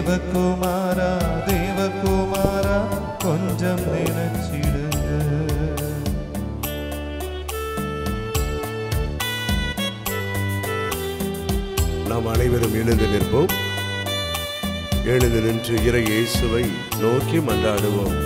தேவகுமாரா தேவகுமாரா கொஞ்சம் நினைச்சிடுங்க நாம் அனைவரும் எழுந்து நிற்போம் எழுந்து நின்று இறை இயேசுவை நோக்கி மன்றாடுவோம்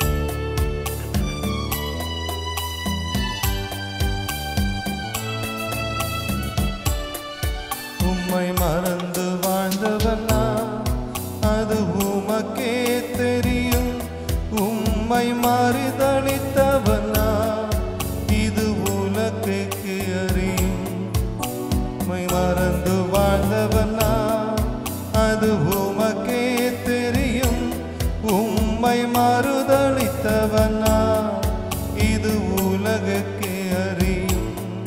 உம்மை மறந்து வாழ்ந்தவனா அது உமக்கே தெரியும் உம்மை மறுதளித்தவனா இது உலகுக்கு அறியும் உம்மை மறந்து வாழ்ந்தவனா அது உமக்கே தெரியும் உம்மை மறுதளித்தவனா இது உலகுக்கு அறியும்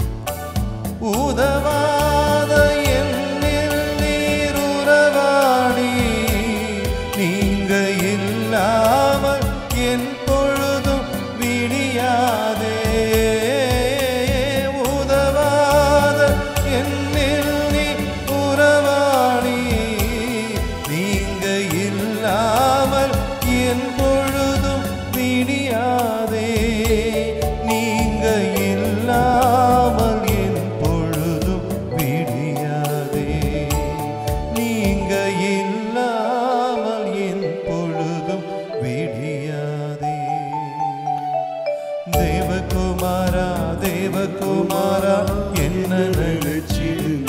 உதவாத என்னில் நீர் உறவாடி நீங்க இல்லாமல் என் பொழுதும் விடியாதே உதவாத என்னில் நீ உறவாடி நீங்க இல்லாமல் என் பொழுதும் விடியாதே நீங்க இல்லாமல் என் பொழுதும் விடியாதே நீங்க இல்லாமல் என் பொழுதும் விடியாதே தேவகுமாரா தேவகுமாரா என்ன நினைச்சிடுங்க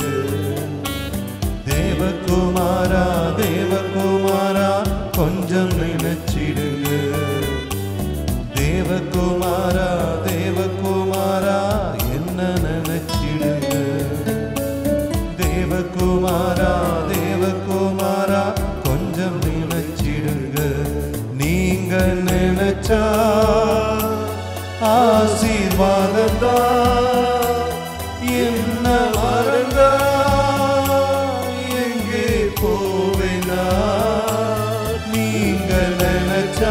தேவகுமாரா தேவகுமாரா கொஞ்சம் நினைச்சிடுங்க தேவகுமாரா தேவகுமாரா என்ன நினைச்சிடுங்க தேவகுமாரா தேவகுமாரா கொஞ்சம் நினைச்சிடுங்க நீங்க நினைச்சா ஆசீர்வாதம் தான் என்ன மறந்தா எங்கே போவேனா நீங்க நினைச்சா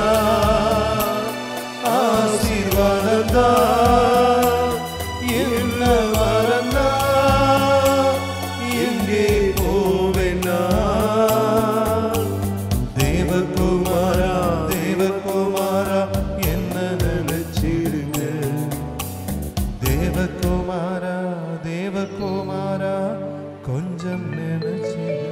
ஆசீர்வாதம் தான் என்ன மறந்தா எங்கே போவேனா தேவகுமாரா தேவகுமாரா என்ன நினைச்சிடுங்க தேவகுமாரா தேவகுமாரா கொஞ்சம் நினைச்சிடுங்க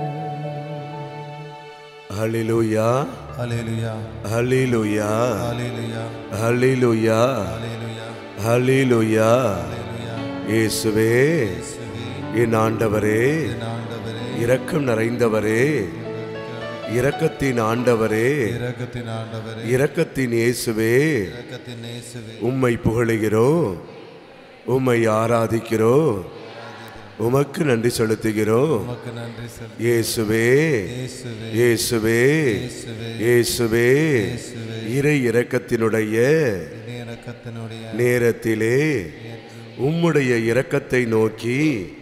ஹalleluya ஹalleluya ஹalleluya ஹalleluya ஹalleluya ஹalleluya ஹalleluya ஹalleluya இயேசுவே இயேசுவே என் ஆண்டவரே என் ஆண்டவரே இரக்கம் நிறைந்தவரே இரக்கத்தின் ஆண்டவரே இரக்கத்தின் ஆண்டவரே இரக்கத்தின் இயேசுவே இரக்கத்தின் இயேசுவே உம்மை புகழுகிறோம் உம்மை ஆராதிக்கிறோம் உமக்கு நன்றி செலுத்துகிறோம் உமக்கு நன்றி செல் இயேசுவே இயேசுவே இயேசுவே இயேசுவே இயேசுவே இயேசுவே இறை இரக்கத்தினுடைய இனி இரக்கத்தினுடைய நேரத்திலே உம்முடைய இரக்கத்தை நோக்கி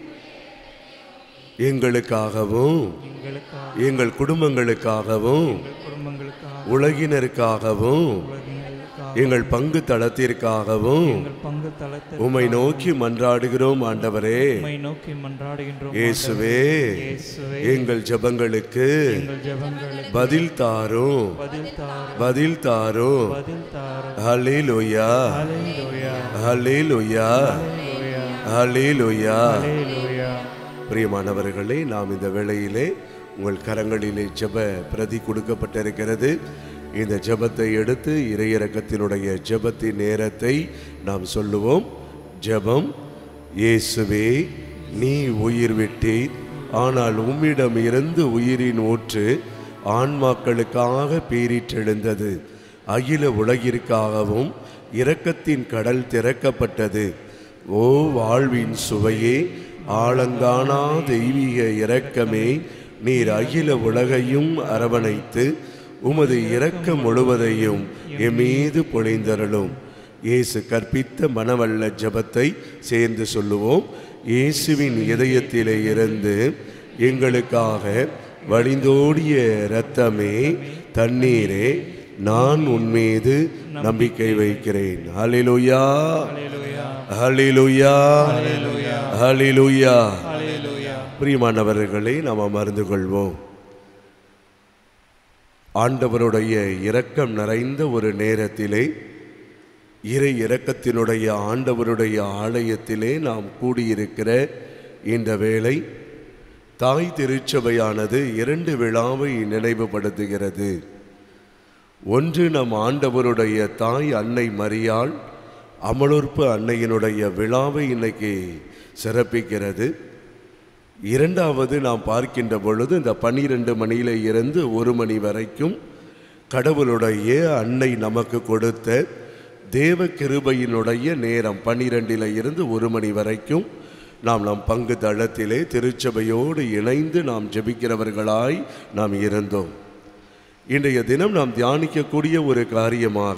எங்களுக்காகவும் எங்களுக்காக எங்கள் குடும்பங்களுக்காகவும் எங்கள் குடும்பங்களுக்காக உலகினருக்காகவும் உலகினருக்காக எங்கள் பங்கு தளத்திற்காகவும் எங்கள் பங்கு தளத்தில் உம்மை நோக்கி மன்றாடுகிறோம் ஆண்டவரே உம்மை நோக்கி மன்றாடுகின்றோம் இயேசுவே இயேசுவே எங்கள் ஜெபங்களுக்கு எங்கள் ஜெபங்களுக்கு பதில் தாரும் பதில் தாரும் பதில் தாரும் பதில் தாரும் ஹalleluya ஹalleluya ஹalleluya ஹalleluya ஹalleluya ஹalleluya பிரியமானவர்களே நாம் இந்த வேளையிலே உங்கள் கரங்களிலே ஜெப பிரதி கொடுக்கப்பட்டிருக்கிறது இந்த ஜெபத்தை எடுத்து இறையிறக்கத்தினுடைய ஜெபத்தின் நேரத்தை நாம் சொல்லுவோம் ஜெபம் இயேசுவே நீ உயிர் விட்டீர் ஆனால் உம்மிடம் இருந்து உயிரின் ஊற்று ஆன்மாக்களுக்காக பீரிட்டெழுந்தது அகில உலகிற்காகவும் இரக்கத்தின் கடல் திறக்கப்பட்டது ஓ வாழ்வின் சுவையே ஆழங்கானா தெய்வீக இரக்கமே நீர் அகில உலகையும் அரவணைத்து உமது இரக்கம் முழுவதையும் எம்மீது பொழிந்தருளும் இயேசு கற்பித்த மனவல்ல ஜெபத்தை சேர்ந்து சொல்லுவோம் இயேசுவின் இதயத்திலே இருந்து எங்களுக்காக வழிந்தோடிய இரத்தமே தண்ணீரே நான் உன்மீது நம்பிக்கை வைக்கிறேன் ஹalleluya ஹalleluya ஹalleluya ஹalleluya பிரியமானவர்களை நாம் அமர்ந்து கொள்வோம் ஆண்டவருடைய இரக்கம் நிறைந்த ஒரு நேரத்திலே இறை இரக்கத்தினுடைய ஆண்டவருடைய ஆலயத்திலே நாம் கூடியிருக்கிற இந்த வேளை தாய் திருச்சபையானது இரண்டு விழாவை நினைவுபடுத்துகிறது ஒன்று நம் ஆண்டவருடைய தாய் அன்னை மரியாள் அமலோற்பு அன்னையினுடைய விழாவை இன்னைக்கு சிறப்பிக்கிறது இரண்டாவது நாம் பார்க்கின்ற பொழுது இந்த பன்னிரெண்டு மணியில இருந்து ஒரு மணி வரைக்கும் கடவுளுடைய அன்னை நமக்கு கொடுத்த தேவ கிருபையினுடைய நேரம் பன்னிரெண்டில் இருந்து ஒரு மணி வரைக்கும் நாம் நம் பங்கு தளத்திலே திருச்சபையோடு இணைந்து நாம் ஜெபிக்கிறவர்களாய் நாம் இருந்தோம் இன்றைய தினம் நாம் தியானிக்கக்கூடிய ஒரு காரியமாக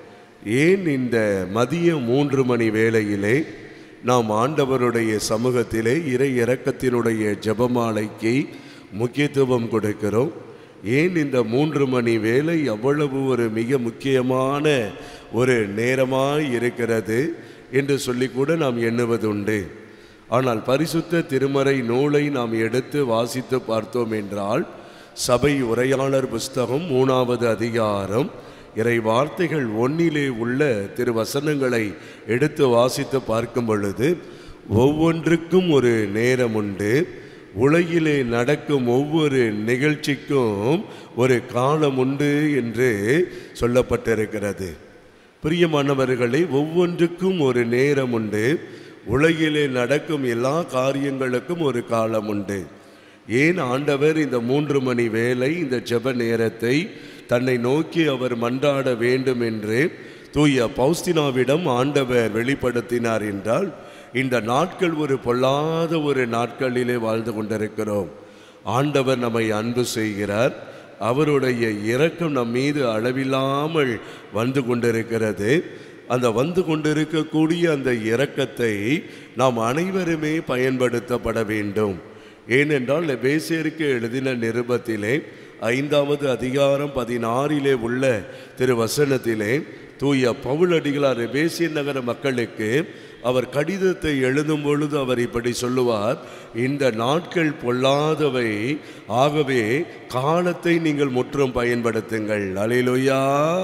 ஏன் இந்த மதிய மூன்று மணி வேளையிலே நாம் ஆண்டவருடைய சமூகத்திலே இறை இரக்கத்தினுடைய ஜெபமாலைக்கு முக்கியத்துவம் கொடுக்கிறோம் ஏன் இந்த மூன்று மணி வேலை அவ்வளவு ஒரு மிக முக்கியமான ஒரு நேரமாய் இருக்கிறது என்று சொல்லி கூட நாம் எண்ணுவதுண்டு ஆனால் பரிசுத்த திருமறை நூலை நாம் எடுத்து வாசித்து பார்த்தோம் என்றால் சபை உரையாளர் புஸ்தகம் மூணாவது அதிகாரம் இறை வார்த்தைகள் ஒன்னிலே உள்ள திருவசனங்களை எடுத்து வாசித்து பார்க்கும் பொழுது ஒவ்வொன்றுக்கும் ஒரு நேரம் உண்டு உலகிலே நடக்கும் ஒவ்வொரு நிகழ்ச்சிக்கும் ஒரு காலம் உண்டு என்று சொல்லப்பட்டிருக்கிறது பிரியமானவர்களே ஒவ்வொன்றுக்கும் ஒரு நேரம் உண்டு உலகிலே நடக்கும் எல்லா காரியங்களுக்கும் ஒரு காலம் உண்டு ஏன் ஆண்டவர் இந்த மூன்று மணி வேலை இந்த ஜெப நேரத்தை தன்னை நோக்கி அவர் மன்றாட வேண்டும் என்று தூய பௌஸ்தினாவிடம் ஆண்டவர் வெளிப்படுத்தினார் என்றால் இந்த நாட்கள் ஒரு பொல்லாத ஒரு நாட்களிலே வாழ்ந்து கொண்டிருக்கிறோம் ஆண்டவர் நம்மை அன்பு செய்கிறார் அவருடைய இரக்கம் நம் மீது அளவில்லாமல் வந்து கொண்டிருக்கிறது அந்த வந்து கொண்டிருக்கக்கூடிய அந்த இரக்கத்தை நாம் அனைவருமே பயன்படுத்தப்பட வேண்டும் ஏனென்றால் பேசியருக்கு எழுதின நிருபத்திலே ஐந்தாவது அதிகாரம் பதினாறிலே உள்ள திருவசனத்திலே தூய பவுலடிகளார் பேசிய நகர மக்களுக்கு அவர் கடிதத்தை எழுதும் பொழுது அவர் இப்படி சொல்லுவார் இந்த நாட்கள் பொல்லாதவை ஆகவே காலத்தை நீங்கள் முற்றும் பயன்படுத்துங்கள் அலிலுயா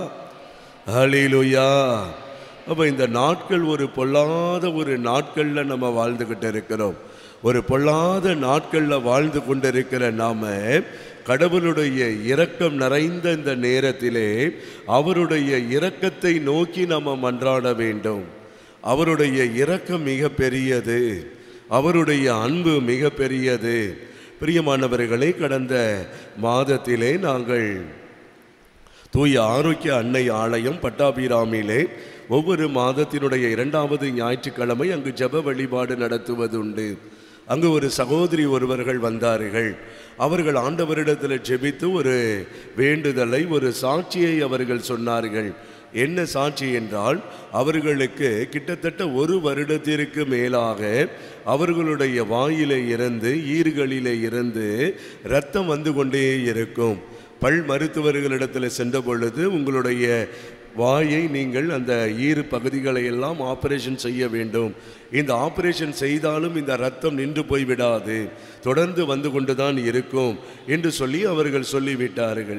அலிலுயா அப்போ இந்த நாட்கள் ஒரு பொல்லாத ஒரு நாட்களில் நம்ம வாழ்ந்துக்கிட்டு இருக்கிறோம் ஒரு பொல்லாத நாட்களில் வாழ்ந்து கொண்டிருக்கிற நாம கடவுளுடைய இரக்கம் நிறைந்த இந்த நேரத்திலே அவருடைய இரக்கத்தை நோக்கி நம்ம மன்றாட வேண்டும் அவருடைய இரக்கம் மிக பெரியது அவருடைய அன்பு மிக பெரியது பிரியமானவர்களே கடந்த மாதத்திலே நாங்கள் தூய ஆரோக்கிய அன்னை ஆலயம் பட்டாபிராமிலே ஒவ்வொரு மாதத்தினுடைய இரண்டாவது ஞாயிற்றுக்கிழமை அங்கு ஜெப வழிபாடு நடத்துவதுண்டு அங்கு ஒரு சகோதரி ஒருவர்கள் வந்தார்கள் அவர்கள் ஆண்டவரிடத்தில் ஜெபித்து ஒரு வேண்டுதலை ஒரு சாட்சியை அவர்கள் சொன்னார்கள் என்ன சாட்சி என்றால் அவர்களுக்கு கிட்டத்தட்ட ஒரு வருடத்திற்கு மேலாக அவர்களுடைய வாயிலே இருந்து ஈறுகளிலே இருந்து ரத்தம் வந்து கொண்டே இருக்கும் பல் மருத்துவர்களிடத்தில் சென்ற பொழுது உங்களுடைய வாயை நீங்கள் அந்த ஈறு பகுதிகளை எல்லாம் ஆபரேஷன் செய்ய வேண்டும் இந்த ஆபரேஷன் செய்தாலும் இந்த ரத்தம் நின்று போய்விடாது தொடர்ந்து வந்து கொண்டுதான் இருக்கும் என்று சொல்லி அவர்கள் சொல்லிவிட்டார்கள்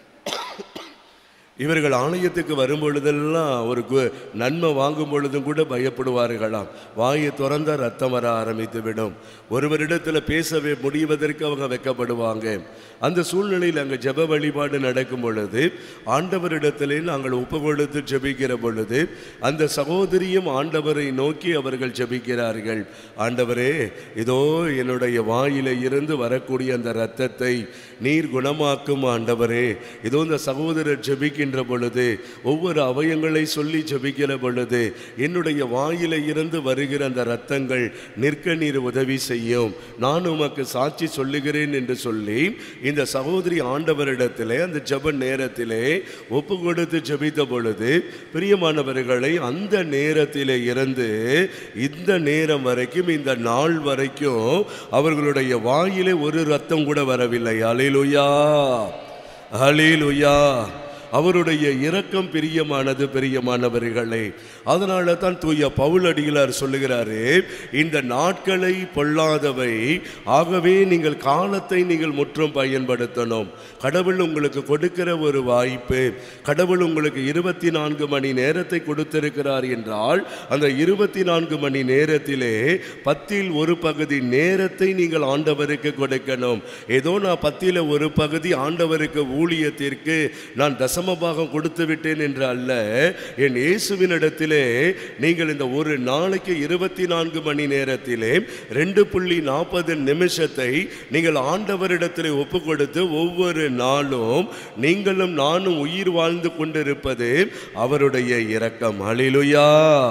இவர்கள் ஆலயத்துக்கு வரும் பொழுதெல்லாம் ஒரு கு- நன்மை வாங்கும் பொழுதும் கூட பயப்படுவார்களாம் வாயை திறந்தா ரத்தம் வர ஆரம்பித்து விடும் ஒருவரிடத்தில் பேசவே முடிவதற்கு அவங்க வெக்கப்படுவாங்க அந்த சூழ்நிலையில் அங்கே ஜெப வழிபாடு நடக்கும் பொழுது ஆண்டவரிடத்திலே நாங்கள் ஒப்பு கொடுத்து ஜெபிக்கிற பொழுது அந்த சகோதரியும் ஆண்டவரை நோக்கி அவர்கள் ஜெபிக்கிறார்கள் ஆண்டவரே இதோ என்னுடைய வாயில இருந்து வரக்கூடிய அந்த இரத்தத்தை நீர் குணமாக்கும் ஆண்டவரே இதோ இந்த சகோதரர் ஜெபிக்கின்ற பொழுது ஒவ்வொரு அவயங்களை சொல்லி ஜெபிக்கிற பொழுது என்னுடைய வாயில இருந்து வருகிற அந்த இரத்தங்கள் நிற்க நீர் உதவி செய்யும் நான் உமக்கு சாட்சி சொல்லுகிறேன் என்று சொல்லி இந்த சகோதரி ஆண்டவரிடத்திலே அந்த ஜெப நேரத்திலே ஒப்பு கொடுத்து ஜெபித்த பொழுது பிரியமானவர்களை அந்த நேரத்திலே இருந்து இந்த நேரம் வரைக்கும் இந்த நாள் வரைக்கும் அவர்களுடைய வாயிலே ஒரு ரத்தம் கூட வரவில்லை அலிலுயா அலிலுயா அவருடைய இரக்கம் பிரியமானது பிரியமானவர்களே அதனால தான் தூய பவுல் அடிகளார் சொல்லுகிறாரு இந்த நாட்களை பொல்லாதவை ஆகவே நீங்கள் காலத்தை நீங்கள் முற்றும் பயன்படுத்தணும் கடவுள் உங்களுக்கு கொடுக்கிற ஒரு வாய்ப்பு கடவுள் உங்களுக்கு இருபத்தி நான்கு மணி நேரத்தை கொடுத்திருக்கிறார் என்றால் அந்த இருபத்தி நான்கு மணி நேரத்திலே பத்தில் ஒரு பகுதி நேரத்தை நீங்கள் ஆண்டவருக்கு கொடுக்கணும் ஏதோ நான் பத்தில ஒரு பகுதி ஆண்டவருக்கு ஊழியத்திற்கு நான் தசம பாகம் கொடுத்து விட்டேன் என்று அல்ல என் இயேசுவினிடத்திலே நீங்கள் இந்த ஒரு நாளைக்கு இருபத்தி நான்கு மணி நேரத்திலே ரெண்டு புள்ளி நாற்பது நிமிஷத்தை நீங்கள் ஆண்டவரிடத்திலே ஒப்பு கொடுத்து ஒவ்வொரு நாளும் நீங்களும் நானும் உயிர் வாழ்ந்து கொண்டிருப்பது அவருடைய இரக்கம் அலிலுயா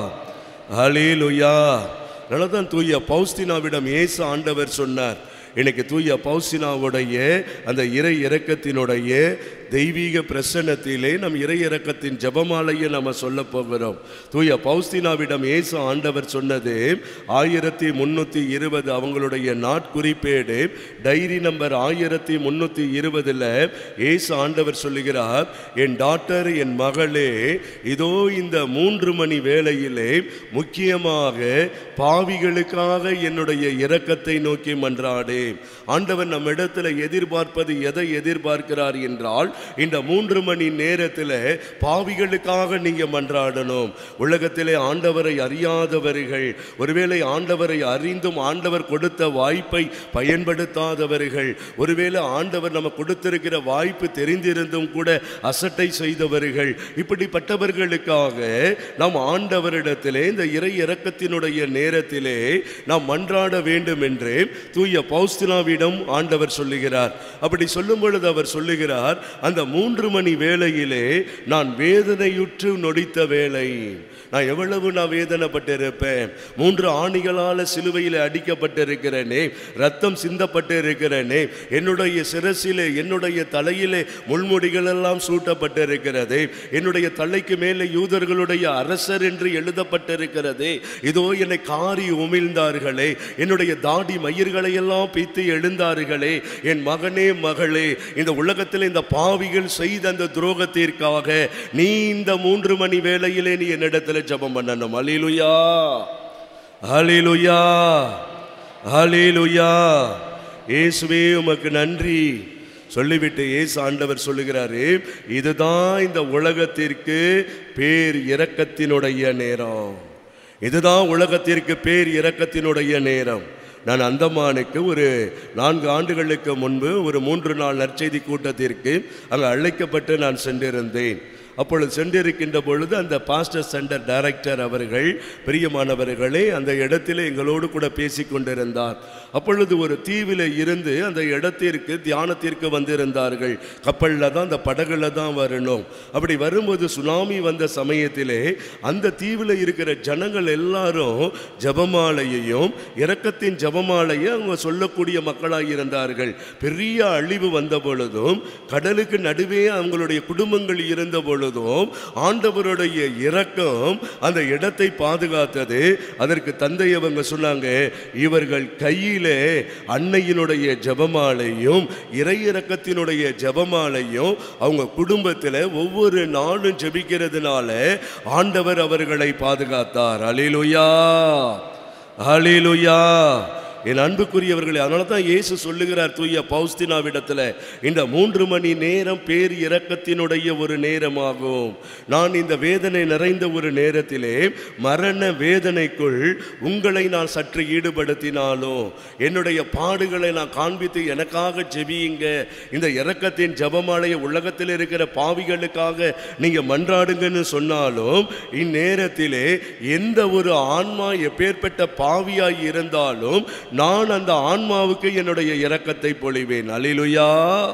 அலிலுயா தான் தூய பௌஸ்தினாவிடம் இயேசு ஆண்டவர் சொன்னார் இன்னைக்கு தூய பௌசினாவுடைய அந்த இறை இறக்கத்தினுடைய தெய்வீக பிரசன்னத்திலே நம் இறை இறக்கத்தின் ஜபமாலையை நம்ம சொல்ல போகிறோம் தூய பௌஸ்தினாவிடம் இயேசு ஆண்டவர் சொன்னது ஆயிரத்தி முன்னூற்றி இருபது அவங்களுடைய நாட்குறிப்பேடு டைரி நம்பர் ஆயிரத்தி முன்னூற்றி இருபதில் இயேசு ஆண்டவர் சொல்லுகிறார் என் டாக்டர் என் மகளே இதோ இந்த மூன்று மணி வேளையிலே முக்கியமாக பாவிகளுக்காக என்னுடைய இரக்கத்தை நோக்கி மன்றாடே ஆண்டவர் நம்ம இடத்துல எதிர்பார்ப்பது எதை எதிர்பார்க்கிறார் என்றால் இந்த மூன்று மணி நேரத்தில் பாவிகளுக்காக நீங்க மன்றாடணும் உலகத்திலே ஆண்டவரை அறியாதவர்கள் ஒருவேளை ஆண்டவரை அறிந்தும் ஆண்டவர் கொடுத்த வாய்ப்பை பயன்படுத்தாதவர்கள் ஒருவேளை ஆண்டவர் நம்ம கொடுத்திருக்கிற வாய்ப்பு தெரிந்திருந்தும் கூட அசட்டை செய்தவர்கள் இப்படிப்பட்டவர்களுக்காக நாம் ஆண்டவரிடத்திலே இந்த இறை இறக்கத்தினுடைய நேரத்திலே நாம் மன்றாட வேண்டும் என்று தூய பௌஸ்தினாவிடம் ஆண்டவர் சொல்லுகிறார் அப்படி சொல்லும் பொழுது அவர் சொல்லுகிறார் அந்த மூன்று மணி வேளையிலே நான் வேதனையுற்று நொடித்த வேளை நான் எவ்வளவு நான் வேதனைப்பட்டிருப்பேன் மூன்று ஆணிகளால் சிலுவையில் அடிக்கப்பட்டிருக்கிறேனே ரத்தம் சிந்தப்பட்டிருக்கிறேனே என்னுடைய சிரசிலே என்னுடைய தலையிலே முள்முடிகள் எல்லாம் சூட்டப்பட்டிருக்கிறது என்னுடைய தலைக்கு மேலே யூதர்களுடைய அரசர் என்று எழுதப்பட்டிருக்கிறது இதோ என்னை காரி உமிழ்ந்தார்களே என்னுடைய தாடி மயிர்களை எல்லாம் பித்து எழுந்தார்களே என் மகனே மகளே இந்த உலகத்தில் இந்த பாவிகள் செய்த அந்த துரோகத்திற்காக நீ இந்த மூன்று மணி வேளையிலே நீ என்னிடத்தில் ஜெபம் பண்ணணும் அலிலுயா அலிலுயா அலிலுயா இயேசுவே உமக்கு நன்றி சொல்லிவிட்டு இயேசு ஆண்டவர் சொல்லுகிறாரு இதுதான் இந்த உலகத்திற்கு பேர் இரக்கத்தினுடைய நேரம் இதுதான் உலகத்திற்கு பேர் இரக்கத்தினுடைய நேரம் நான் அந்தமானுக்கு ஒரு நான்கு ஆண்டுகளுக்கு முன்பு ஒரு மூன்று நாள் நற்செய்தி கூட்டத்திற்கு அங்கே அழைக்கப்பட்டு நான் சென்றிருந்தேன் அப்பொழுது சென்றிருக்கின்ற பொழுது அந்த பாஸ்டர் சென்டர் டைரக்டர் அவர்கள் பிரியமானவர்களே அந்த இடத்திலே எங்களோடு கூட பேசி கொண்டிருந்தார் அப்பொழுது ஒரு தீவில் இருந்து அந்த இடத்திற்கு தியானத்திற்கு வந்திருந்தார்கள் கப்பலில் தான் அந்த படகுல தான் வரணும் அப்படி வரும்போது சுனாமி வந்த சமயத்திலே அந்த தீவில் இருக்கிற ஜனங்கள் எல்லாரும் ஜபமாலையையும் இரக்கத்தின் ஜபமாலையை அவங்க சொல்லக்கூடிய மக்களாக இருந்தார்கள் பெரிய அழிவு வந்த பொழுதும் கடலுக்கு நடுவே அவங்களுடைய குடும்பங்கள் இருந்த பொழுதும் ஆண்டவருடைய இரக்கம் அந்த இடத்தை பாதுகாத்தது அதற்கு தந்தை அவங்க சொன்னாங்க இவர்கள் கையிலே அன்னையினுடைய ஜபமாலையும் இறையிறக்கத்தினுடைய ஜபமாலையும் அவங்க குடும்பத்தில் ஒவ்வொரு நாளும் ஜெபிக்கிறதுனால ஆண்டவர் அவர்களை பாதுகாத்தார் அலிலுயா அலிலுயா என் அன்புக்குரியவர்களே அதனால தான் இயேசு சொல்லுகிறார் தூய பௌஸ்தினாவிடத்தில் இந்த மூன்று மணி நேரம் பேர் இரக்கத்தினுடைய ஒரு நேரமாகும் நான் இந்த வேதனை நிறைந்த ஒரு நேரத்திலே மரண வேதனைக்குள் உங்களை நான் சற்று ஈடுபடுத்தினாலும் என்னுடைய பாடுகளை நான் காண்பித்து எனக்காக ஜெபியுங்க இந்த இரக்கத்தின் ஜபமாலைய உலகத்தில் இருக்கிற பாவிகளுக்காக நீங்க மன்றாடுங்கன்னு சொன்னாலும் இந்நேரத்திலே எந்த ஒரு ஆன்மா எப்பேற்பட்ட பாவியாய் இருந்தாலும் நான் அந்த ஆன்மாவுக்கு என்னுடைய இரக்கத்தை பொழிவேன் அலிலுயா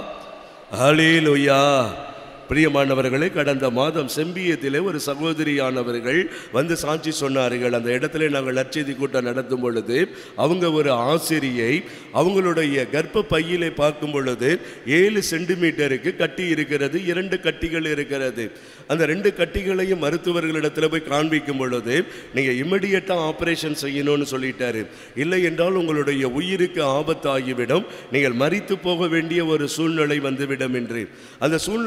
அலிலுயா பிரியமானவர்களே கடந்த மாதம் செம்பியத்திலே ஒரு சகோதரியானவர்கள் வந்து சாட்சி சொன்னார்கள் அந்த இடத்துல நாங்கள் நற்செய்தி கூட்டம் நடத்தும் பொழுது அவங்க ஒரு ஆசிரியை அவங்களுடைய கர்ப்ப பையிலே பார்க்கும் பொழுது ஏழு சென்டிமீட்டருக்கு கட்டி இருக்கிறது இரண்டு கட்டிகள் இருக்கிறது அந்த ரெண்டு கட்டிகளையும் மருத்துவர்களிடத்தில் போய் காண்பிக்கும் பொழுது நீங்கள் இமிடியட்டாக ஆப்ரேஷன் செய்யணும்னு சொல்லிட்டாரு இல்லை என்றால் உங்களுடைய உயிருக்கு ஆபத்தாகிவிடும் நீங்கள் மரித்து போக வேண்டிய ஒரு சூழ்நிலை வந்துவிடும் என்று அந்த சூழ்நிலையிலே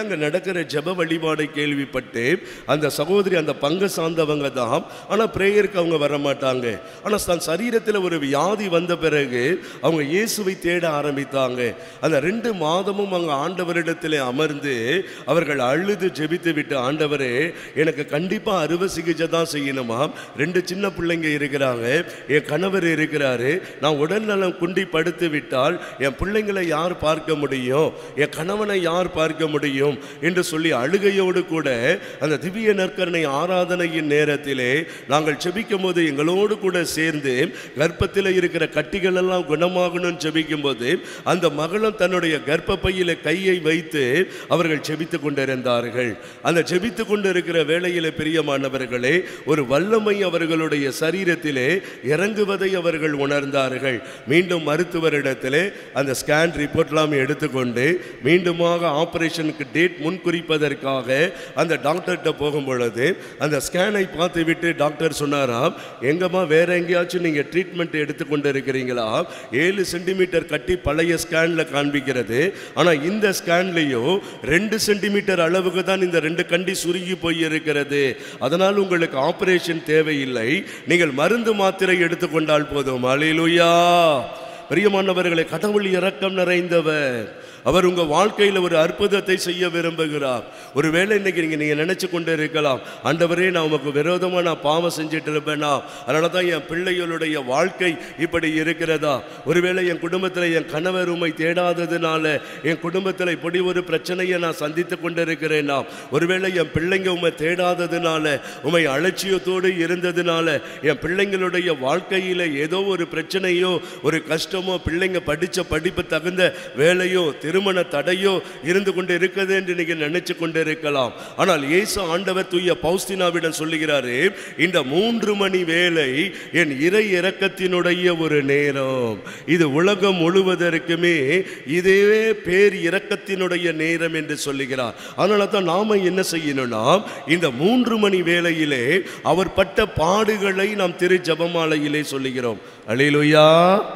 அங்க நடக்கிற ஜெப வழிபாடை கேள்விப்பட்டு அந்த சகோதரி அந்த பங்கு சார்ந்தவங்க தான் ஆனா பிரேயருக்கு அவங்க வர மாட்டாங்க ஆனா தன் சரீரத்தில் ஒரு வியாதி வந்த பிறகு அவங்க இயேசுவை தேட ஆரம்பித்தாங்க அந்த ரெண்டு மாதமும் அவங்க ஆண்டவரிடத்தில் அமர்ந்து அவர்கள் அழுது ஜெபித்து விட்டு ஆண்டவரே எனக்கு கண்டிப்பா அறுவை சிகிச்சை தான் செய்யணுமா ரெண்டு சின்ன பிள்ளைங்க இருக்கிறாங்க என் கணவர் இருக்கிறாரு நான் உடல்நலம் குண்டி படுத்து விட்டால் என் பிள்ளைங்களை யார் பார்க்க முடியும் என் கணவனை யார் பார்க்க முடியும் என்று சொல்லி அழுகையோடு கூட அந்த திவ்ய நற்கரணை ஆராதனையின் நேரத்திலே நாங்கள் செபிக்கும் போது எங்களோடு கூட சேர்ந்து கர்ப்பத்தில் இருக்கிற கட்டிகள் எல்லாம் குணமாகணும்னு செபிக்கும் போது அந்த மகளும் தன்னுடைய கர்ப்பப்பையில கையை வைத்து அவர்கள் செபித்து கொண்டிருந்தார்கள் அந்த செபித்து கொண்டிருக்கிற வேளையிலே பிரியமானவர்களே ஒரு வல்லமை அவர்களுடைய சரீரத்திலே இறங்குவதை அவர்கள் உணர்ந்தார்கள் மீண்டும் மருத்துவரிடத்திலே அந்த ஸ்கேன் ரிப்போர்ட்லாம் எடுத்துக்கொண்டு மீண்டுமாக ஆபரேஷனுக்கு டேட் முன்குறிப்பதற்காக அந்த டாக்டர்கிட்ட போகும் பொழுது அந்த ஸ்கேனை பார்த்து விட்டு டாக்டர் சொன்னாராம் எங்கம்மா வேற எங்கேயாச்சும் நீங்க ட்ரீட்மெண்ட் எடுத்துக்கொண்டு இருக்கிறீங்களா ஏழு சென்டிமீட்டர் கட்டி பழைய ஸ்கேன்ல காண்பிக்கிறது ஆனா இந்த ஸ்கேன்லயோ ரெண்டு சென்டிமீட்டர் அளவுக்கு தான் இந்த ரெண்டு கண்டி சுருங்கி போய் இருக்கிறது அதனால் உங்களுக்கு ஆபரேஷன் தேவையில்லை நீங்கள் மருந்து மாத்திரை எடுத்துக்கொண்டால் போதும் அலிலுயா பிரியமானவர்களை கடவுள் இரக்கம் நிறைந்தவர் அவர் உங்க வாழ்க்கையில ஒரு அற்புதத்தை செய்ய விரும்புகிறார் ஒருவேளை இன்னைக்கு நீங்க நீங்க நினைச்சு கொண்டு இருக்கலாம் ஆண்டவரே நான் உமக்கு விரோதமா நான் பாவம் செஞ்சுட்டு இருப்பேனா அதனால தான் என் பிள்ளைகளுடைய வாழ்க்கை இப்படி இருக்கிறதா ஒருவேளை என் குடும்பத்தில் என் கணவர் உமை தேடாததுனால என் குடும்பத்தில் இப்படி ஒரு பிரச்சனையை நான் சந்தித்து கொண்டிருக்கிறேனா ஒருவேளை என் பிள்ளைங்க உமை தேடாததுனால உமை அலட்சியத்தோடு இருந்ததுனால என் பிள்ளைங்களுடைய வாழ்க்கையில ஏதோ ஒரு பிரச்சனையோ ஒரு கஷ்டமோ பிள்ளைங்க படிச்ச படிப்பு தகுந்த வேலையோ திருமண தடையோ இருந்து கொண்டு இருக்குது என்று நீங்க நினைச்சு கொண்டு இருக்கலாம் ஆனால் இயேசு ஆண்டவர் தூய பௌஸ்தினாவிடம் சொல்லுகிறாரு இந்த மூன்று மணி வேலை என் இறை இரக்கத்தினுடைய ஒரு நேரம் இது உலகம் முழுவதற்குமே இதே பேர் இரக்கத்தினுடைய நேரம் என்று சொல்லுகிறார் அதனால தான் நாம என்ன செய்யணும்னா இந்த மூன்று மணி வேளையிலே அவர் பட்ட பாடுகளை நாம் திரு ஜபமாலையிலே சொல்லுகிறோம் அலிலுயா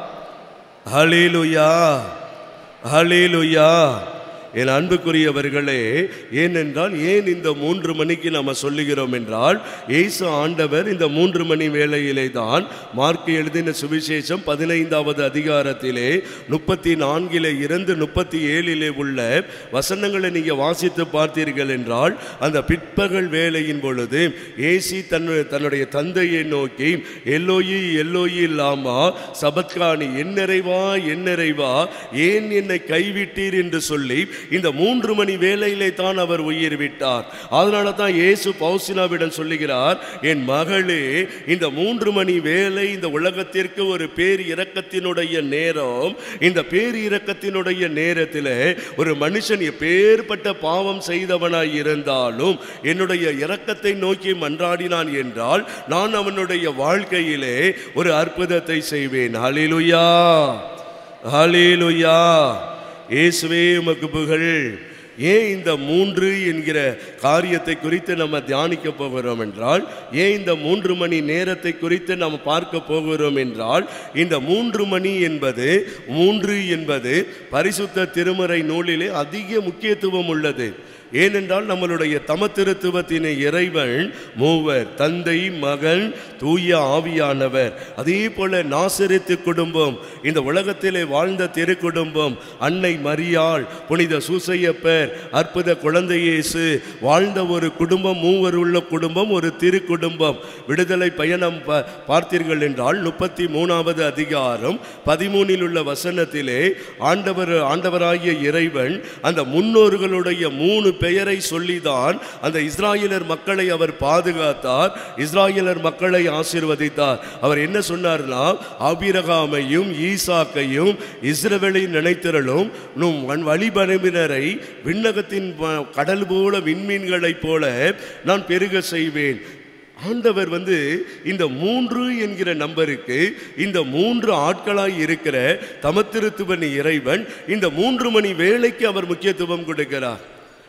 ஹலிலுயா ஹலிலுயா என் அன்புக்குரியவர்களே ஏனென்றால் ஏன் இந்த மூன்று மணிக்கு நாம் சொல்லுகிறோம் என்றால் இயேசு ஆண்டவர் இந்த மூன்று மணி வேளையிலே தான் மார்க் எழுதின சுவிசேஷம் பதினைந்தாவது அதிகாரத்திலே முப்பத்தி நான்கிலே இருந்து முப்பத்தி ஏழிலே உள்ள வசனங்களை நீங்கள் வாசித்து பார்த்தீர்கள் என்றால் அந்த பிற்பகல் வேளையின் பொழுது ஏசி தன் தன்னுடைய தந்தையை நோக்கி எல்லோயி எல்லோயி லாமா சபத்கானி என் நிறைவா என் நிறைவா ஏன் என்னை கைவிட்டீர் என்று சொல்லி இந்த மூன்று மணி வேளையிலே தான் அவர் உயிர் விட்டார் அதனால தான் இயேசு பௌசினாவிடம் சொல்லுகிறார் என் மகளே இந்த மூன்று மணி வேலை இந்த உலகத்திற்கு ஒரு பேர் இரக்கத்தினுடைய நேரம் இந்த பேர் இரக்கத்தினுடைய நேரத்தில் ஒரு மனுஷன் எப்பேற்பட்ட பாவம் செய்தவனாய் இருந்தாலும் என்னுடைய இரக்கத்தை நோக்கி மன்றாடினான் என்றால் நான் அவனுடைய வாழ்க்கையிலே ஒரு அற்புதத்தை செய்வேன் ஹalleluya ஹalleluya இயேசுவே உமக்கு புகழ் ஏன் இந்த மூன்று என்கிற காரியத்தை குறித்து நம்ம தியானிக்க போகிறோம் என்றால் ஏன் இந்த மூன்று மணி நேரத்தை குறித்து நாம் பார்க்க போகிறோம் என்றால் இந்த மூன்று மணி என்பது மூன்று என்பது பரிசுத்த திருமறை நூலிலே அதிக முக்கியத்துவம் உள்ளது ஏனென்றால் நம்மளுடைய தமத்திருத்துவத்தின் இறைவன் மூவர் தந்தை மகன் தூய ஆவியானவர் அதே போல நாசரித்து குடும்பம் இந்த உலகத்திலே வாழ்ந்த திருக்குடும்பம் அன்னை மரியாள் புனித சூசையப்பர் அற்புத குழந்தை இயேசு வாழ்ந்த ஒரு குடும்பம் மூவர் உள்ள குடும்பம் ஒரு திருக்குடும்பம் விடுதலை பயணம் ப- பார்த்தீர்கள் என்றால் முப்பத்தி மூணாவது அதிகாரம் பதிமூனில் உள்ள வசனத்திலே ஆண்டவர் ஆண்டவராகிய இறைவன் அந்த முன்னோர்களுடைய மூணு பெயரை சொல்லிதான் அந்த இஸ்ராயலர் மக்களை அவர் பாதுகாத்தார் இஸ்ராயலர் மக்களை ஆசீர்வதித்தார் அவர் என்ன சொன்னார்னா ஆபிரகாமையும் ஈசாக்கையும் இஸ்ரவேலை நினைத்திரளும் நும் வன் வழிபரம்பினரை விண்ணகத்தின் வ- கடல் போல விண்மீன்களைப் போல நான் பெருக செய்வேன் ஆண்டவர் வந்து இந்த மூன்று என்கிற நம்பருக்கு இந்த மூன்று ஆட்களாய் இருக்கிற தமத்திருத்துவன் இறைவன் இந்த மூன்று மணி வேலைக்கு அவர் முக்கியத்துவம் கொடுக்கிறார்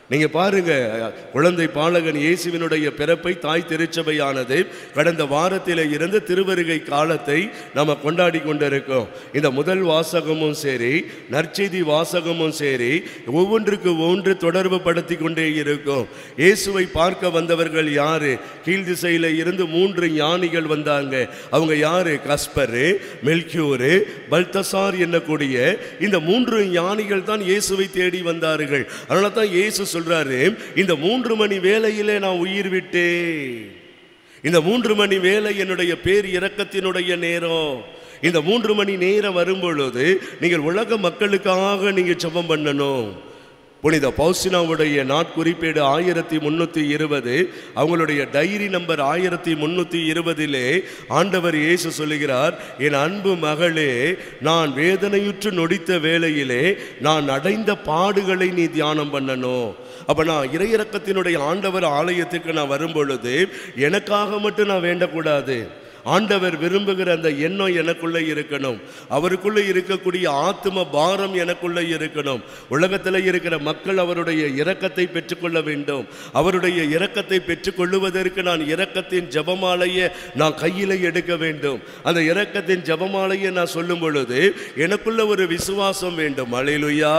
நீங்க பாருங்க குழந்தை பாலகன் இயேசுவினுடைய பிறப்பை தாய் திருச்சபையானது கடந்த வாரத்திலே இருந்து திருவருகை காலத்தை நம்ம கொண்டாடி கொண்டிருக்கோம் இந்த முதல் வாசகமும் சரி நற்செய்தி வாசகமும் சரி ஒவ்வொன்றுக்கு ஒன்று தொடர்பு படுத்தி கொண்டே இருக்கும் இயேசுவை பார்க்க வந்தவர்கள் யாரு கீழ் திசையில இருந்து மூன்று ஞானிகள் வந்தாங்க அவங்க யாரு கஸ்பரு மெல்கியூரு பல்தசார் என்னக்கூடிய இந்த மூன்று ஞானிகள் தான் இயேசுவை தேடி வந்தார்கள் அதனால தான் இயேசு சொல்றாரு இந்த மூன்று மணி வேளையிலே நான் உயிர் விட்டேன் இந்த மூன்று மணி வேலை என்னுடைய பேர் இரக்கத்தினுடைய நேரம் இந்த மூன்று மணி நேரம் வரும்பொழுது நீங்கள் உலக மக்களுக்காக நீங்க ஜெபம் பண்ணணும் புனித பௌசினாவுடைய நாட்குறிப்பேடு ஆயிரத்தி முன்னூத்தி இருபது அவங்களுடைய டைரி நம்பர் ஆயிரத்தி முன்னூத்தி இருபதிலே ஆண்டவர் இயேசு சொல்லுகிறார் என் அன்பு மகளே நான் வேதனையுற்று நொடித்த வேளையிலே நான் அடைந்த பாடுகளை நீ தியானம் பண்ணணும் அப்ப நான் இறையிறக்கத்தினுடைய ஆண்டவர் ஆலயத்துக்கு நான் வரும் பொழுது எனக்காக மட்டும் நான் வேண்டக்கூடாது ஆண்டவர் விரும்புகிற அந்த எண்ணம் எனக்குள்ள இருக்கணும் அவருக்குள்ள இருக்கக்கூடிய ஆத்ம பாரம் எனக்குள்ள இருக்கணும் உலகத்தில் இருக்கிற மக்கள் அவருடைய இரக்கத்தை பெற்றுக்கொள்ள வேண்டும் அவருடைய இரக்கத்தை பெற்றுக்கொள்ளுவதற்கு நான் இரக்கத்தின் ஜெபமாலையை நான் கையில எடுக்க வேண்டும் அந்த இரக்கத்தின் ஜெபமாலையை நான் சொல்லும் பொழுது எனக்குள்ள ஒரு விசுவாசம் வேண்டும் அலையிலுயா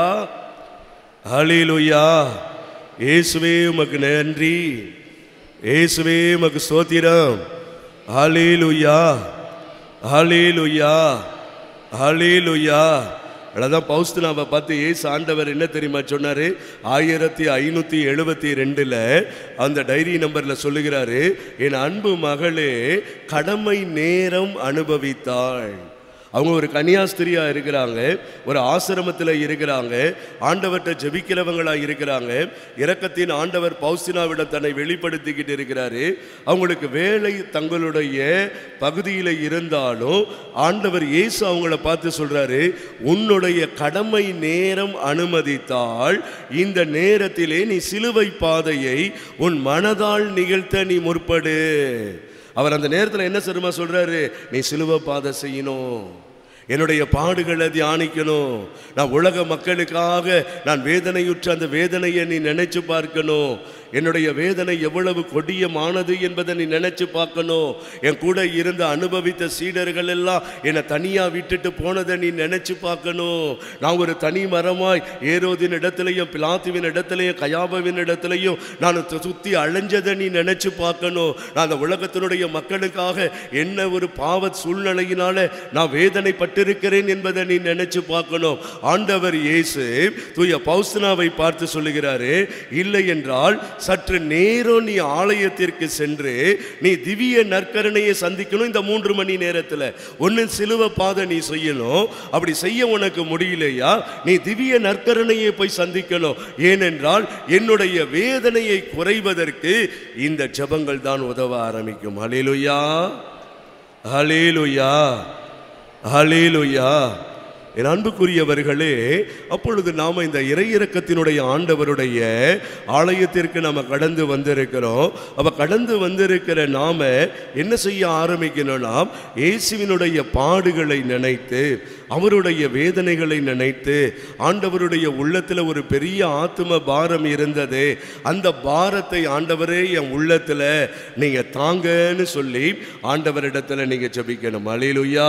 அலையிலுயா இயேசுவே உமக்கு நன்றி இயேசுவே உமக்கு ஸ்தோத்திரம் ஹalleluya ஹalleluya ஹalleluya அதான் பௌஸ்துனாவை பார்த்து ஏசு ஆண்டவர் என்ன தெரியுமா சொன்னாரு ஆயிரத்தி ஐநூத்தி எழுபத்தி ரெண்டுல அந்த டைரி நம்பர்ல சொல்லுகிறாரு என் அன்பு மகளே கடமை நேரம் அனுபவித்தாள் அவங்க ஒரு கன்னியாஸ்திரியா இருக்கிறாங்க ஒரு ஆசிரமத்தில் இருக்கிறாங்க ஆண்டவர்கிட்ட ஜெபிக்கிறவங்களா இருக்கிறாங்க இரக்கத்தின் ஆண்டவர் பௌசினாவிடம் தன்னை வெளிப்படுத்திக்கிட்டு இருக்கிறாரு அவங்களுக்கு வேலை தங்களுடைய பகுதியில் இருந்தாலும் ஆண்டவர் இயேசு அவங்கள பார்த்து சொல்றாரு உன்னுடைய கடமை நேரம் அனுமதித்தால் இந்த நேரத்திலே நீ சிலுவை பாதையை உன் மனதால் நிகழ்த்த நீ முற்படு அவர் அந்த நேரத்தில் என்ன சரிமா சொல்றாரு நீ சிலுவை பாதை செய்யணும் என்னுடைய பாடுகளை தியானிக்கணும் நான் உலக மக்களுக்காக நான் வேதனையுற்ற அந்த வேதனையை நீ நினைச்சு பார்க்கணும் என்னுடைய வேதனை எவ்வளவு கொடியமானது என்பதை நீ நினைச்சு பார்க்கணும் என் கூட இருந்து அனுபவித்த சீடர்கள் எல்லாம் என்னை தனியா விட்டுட்டு போனதை நீ நினைச்சு பார்க்கணும் நான் ஒரு தனி மரமாய் ஏரோதின் இடத்துலையும் பிலாத்துவின் இடத்துலையும் கயாபவின் இடத்துலையும் நான் சு- சுத்தி அலைஞ்சதை நீ நினைச்சு பார்க்கணும் நான் அந்த உலகத்தினுடைய மக்களுக்காக என்ன ஒரு பாவ சூழ்நிலையினால நான் வேதனைப்பட்டிருக்கிறேன் என்பதை நீ நினைச்சு பார்க்கணும் ஆண்டவர் இயேசு தூய பௌஸ்தனாவை பார்த்து சொல்லுகிறாரு இல்லை என்றால் சற்று நேரம் நீ ஆலயத்திற்கு சென்று நீ திவ்ய நற்கரணையை சந்திக்கணும் இந்த மூன்று மணி நேரத்தில் ஒன்று சிலுவ பாதை நீ செய்யணும் அப்படி செய்ய உனக்கு முடியலையா நீ திவ்ய நற்கரணையை போய் சந்திக்கணும் ஏனென்றால் என்னுடைய வேதனையை குறைவதற்கு இந்த ஜெபங்கள் தான் உதவ ஆரம்பிக்கும் ஹalleluya ஹalleluya ஹalleluya என் அன்புக்குரியவர்களே அப்பொழுது நாம் இந்த இறையிறக்கத்தினுடைய ஆண்டவருடைய ஆலயத்திற்கு நாம் கடந்து வந்திருக்கிறோம் அப்ப கடந்து வந்திருக்கிற நாம என்ன செய்ய ஆரம்பிக்கணும்னா இயேசுவினுடைய பாடுகளை நினைத்து அவருடைய வேதனைகளை நினைத்து ஆண்டவருடைய உள்ளத்துல ஒரு பெரிய ஆத்தும பாரம் இருந்தது அந்த பாரத்தை ஆண்டவரே என் உள்ளத்துல நீங்க தாங்கன்னு சொல்லி ஆண்டவரிடத்துல நீங்க ஜெபிக்கணும் அலையிலுயா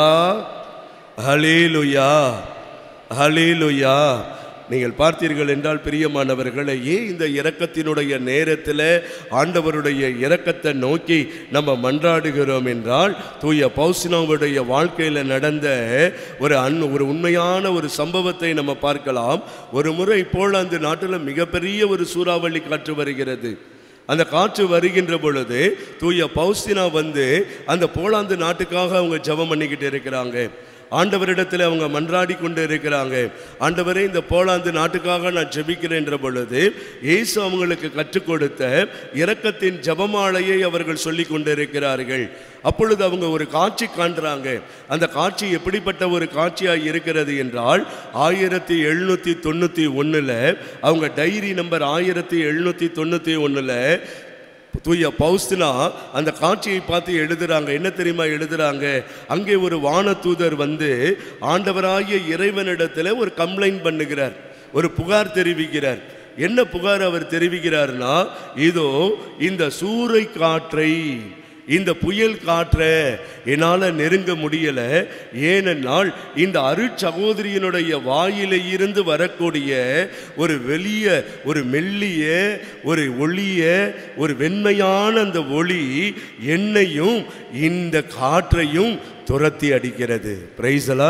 ஹலேலுயா ஹலேலுயா நீங்கள் பார்த்தீர்கள் என்றால் பிரியமானவர்களே ஏன் இந்த இரக்கத்தினுடைய நேரத்தில் ஆண்டவருடைய இரக்கத்தை நோக்கி நம்ம மன்றாடுகிறோம் என்றால் தூய பௌசினாவுடைய வாழ்க்கையில் நடந்த ஒரு அன் ஒரு உண்மையான ஒரு சம்பவத்தை நம்ம பார்க்கலாம் ஒரு முறை போலாந்து நாட்டில் மிகப்பெரிய ஒரு சூறாவளி காற்று வருகிறது அந்த காற்று வருகின்ற பொழுது தூய பௌஸ்தினா வந்து அந்த போலாந்து நாட்டுக்காக அவங்க ஜெபம் பண்ணிக்கிட்டு இருக்கிறாங்க ஆண்டவரிடத்தில் அவங்க மன்றாடி கொண்டு இருக்கிறாங்க ஆண்டவரே இந்த போலாந்து நாட்டுக்காக நான் ஜெபிக்கிறேன்ற பொழுது இயேசு அவங்களுக்கு கற்றுக் கொடுத்த இரக்கத்தின் ஜெபமாலையை அவர்கள் சொல்லி கொண்டிருக்கிறார்கள் அப்பொழுது அவங்க ஒரு காட்சி காண்றாங்க அந்த காட்சி எப்படிப்பட்ட ஒரு காட்சியாக இருக்கிறது என்றால் ஆயிரத்தி எழுநூற்றி தொண்ணூற்றி ஒன்றில் அவங்க டைரி நம்பர் ஆயிரத்தி எழுநூற்றி தொண்ணூற்றி ஒன்றில் தூய பௌஸ்தினா அந்த காட்சியை பார்த்து எழுதுறாங்க என்ன தெரியுமா எழுதுறாங்க அங்கே ஒரு வானதூதர் வந்து ஆண்டவராகிய இறைவனிடத்தில் ஒரு கம்ப்ளைண்ட் பண்ணுகிறார் ஒரு புகார் தெரிவிக்கிறார் என்ன புகார் அவர் தெரிவிக்கிறார்னா இதோ இந்த சூறை காற்றை இந்த புயல் காற்றை என்னால் நெருங்க முடியல ஏனென்றால் இந்த அருட்சகோதரியினுடைய வாயில இருந்து வரக்கூடிய ஒரு வெளிய ஒரு மெல்லிய ஒரு ஒளிய ஒரு வெண்மையான அந்த ஒளி என்னையும் இந்த காற்றையும் துரத்தி அடிக்கிறது பிரைசலா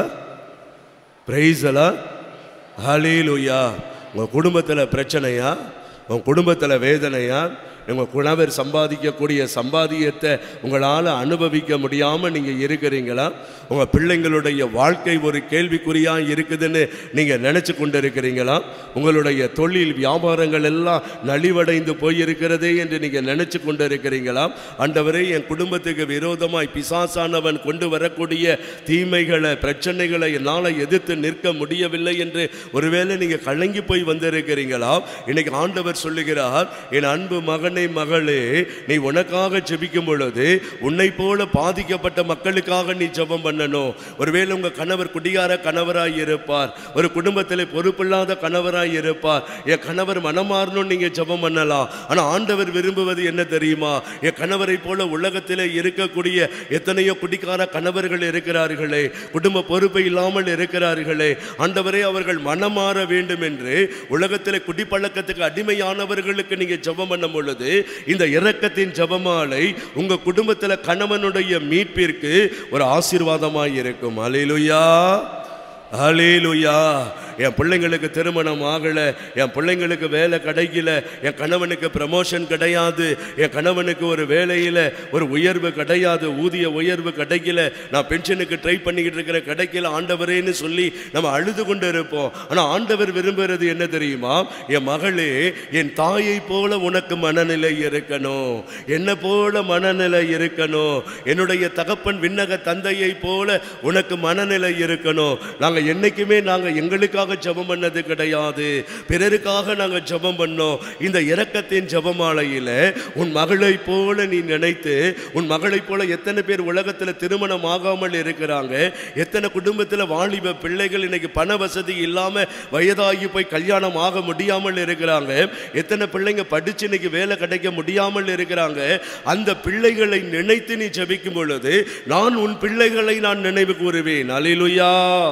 பிரைசலா ஹalleluya உங்கள் குடும்பத்தில் பிரச்சனையா உங்கள் குடும்பத்தில் வேதனையா உங்கள் கணவர் சம்பாதிக்கக்கூடிய சம்பாதியத்தை உங்களால் அனுபவிக்க முடியாமல் நீங்கள் இருக்கிறீங்களா உங்கள் பிள்ளைங்களுடைய வாழ்க்கை ஒரு கேள்விக்குறியாக இருக்குதுன்னு நீங்கள் நினச்சி கொண்டு இருக்கிறீங்களா உங்களுடைய தொழில் வியாபாரங்கள் எல்லாம் நலிவடைந்து போயிருக்கிறதே என்று நீங்கள் நினச்சி கொண்டு இருக்கிறீங்களா ஆண்டவரே என் குடும்பத்துக்கு விரோதமாய் பிசாசானவன் கொண்டு வரக்கூடிய தீமைகளை பிரச்சனைகளை என்னால் எதிர்த்து நிற்க முடியவில்லை என்று ஒருவேளை நீங்கள் கலங்கி போய் வந்திருக்கிறீங்களா இன்னைக்கு ஆண்டவர் சொல்லுகிறார் என் அன்பு மகனே மகளே நீ உனக்காக ஜெபிக்கும் பொழுது உன்னை போல பாதிக்கப்பட்ட மக்களுக்காக நீ ஜெபம் பண்ணணும் ஒருவேளை உங்க கணவர் குடிகார கணவராய் இருப்பார் ஒரு குடும்பத்தில் பொறுப்பில்லாத கணவராய் இருப்பார் என் கணவர் மனமாறணும் நீங்க ஜெபம் பண்ணலாம் ஆனா ஆண்டவர் விரும்புவது என்ன தெரியுமா என் கணவரை போல உலகத்தில் இருக்கக்கூடிய எத்தனையோ குடிக்கார கணவர்கள் இருக்கிறார்களே குடும்ப பொறுப்பு இல்லாமல் இருக்கிறார்களே ஆண்டவரே அவர்கள் மனமாற வேண்டும் என்று உலகத்தில் குடிப்பழக்கத்துக்கு அடிமையானவர்களுக்கு நீங்க ஜெபம் பண்ணும் பொழுது இந்த இரக்கத்தின் ஜெபமாலை உங்க குடும்பத்தில் கணவனுடைய மீட்பிற்கு ஒரு ஆசீர்வாதமாய் இருக்கும் அலையிலுயா அலேலுயா என் பிள்ளைங்களுக்கு திருமணம் ஆகலை என் பிள்ளைங்களுக்கு வேலை கிடைக்கல என் கணவனுக்கு ப்ரமோஷன் கிடையாது என் கணவனுக்கு ஒரு வேலையில் ஒரு உயர்வு கிடையாது ஊதிய உயர்வு கிடைக்கல நான் பென்ஷனுக்கு ட்ரை பண்ணிக்கிட்டு இருக்கிற கிடைக்கல ஆண்டவரேன்னு சொல்லி நம்ம அழுது கொண்டு இருப்போம் ஆனால் ஆண்டவர் விரும்புகிறது என்ன தெரியுமா என் மகளே என் தாயை போல உனக்கு மனநிலை இருக்கணும் என்ன போல மனநிலை இருக்கணும் என்னுடைய தகப்பன் விண்ணக தந்தையை போல உனக்கு மனநிலை இருக்கணும் நாங்கள் என்னைக்குமே நாங்கள் எங்களுக்காக ஜெபம் பண்ணது கிடையாது பிறருக்காக நாங்கள் ஜெபம் பண்ணோம் இந்த இரக்கத்தின் ஜெபமாலையில் உன் மகளை போல நீ நினைத்து உன் மகளை போல எத்தனை பேர் உலகத்தில் திருமணம் ஆகாமல் இருக்கிறாங்க எத்தனை குடும்பத்தில் வாலிப பிள்ளைகள் இன்னைக்கு பண வசதி இல்லாமல் வயதாகி போய் கல்யாணம் ஆக முடியாமல் இருக்கிறாங்க எத்தனை பிள்ளைங்க படிச்சு இன்னைக்கு வேலை கிடைக்க முடியாமல் இருக்கிறாங்க அந்த பிள்ளைகளை நினைத்து நீ ஜெபிக்கும் பொழுது நான் உன் பிள்ளைகளை நான் நினைவு கூறுவேன் அலிலுயா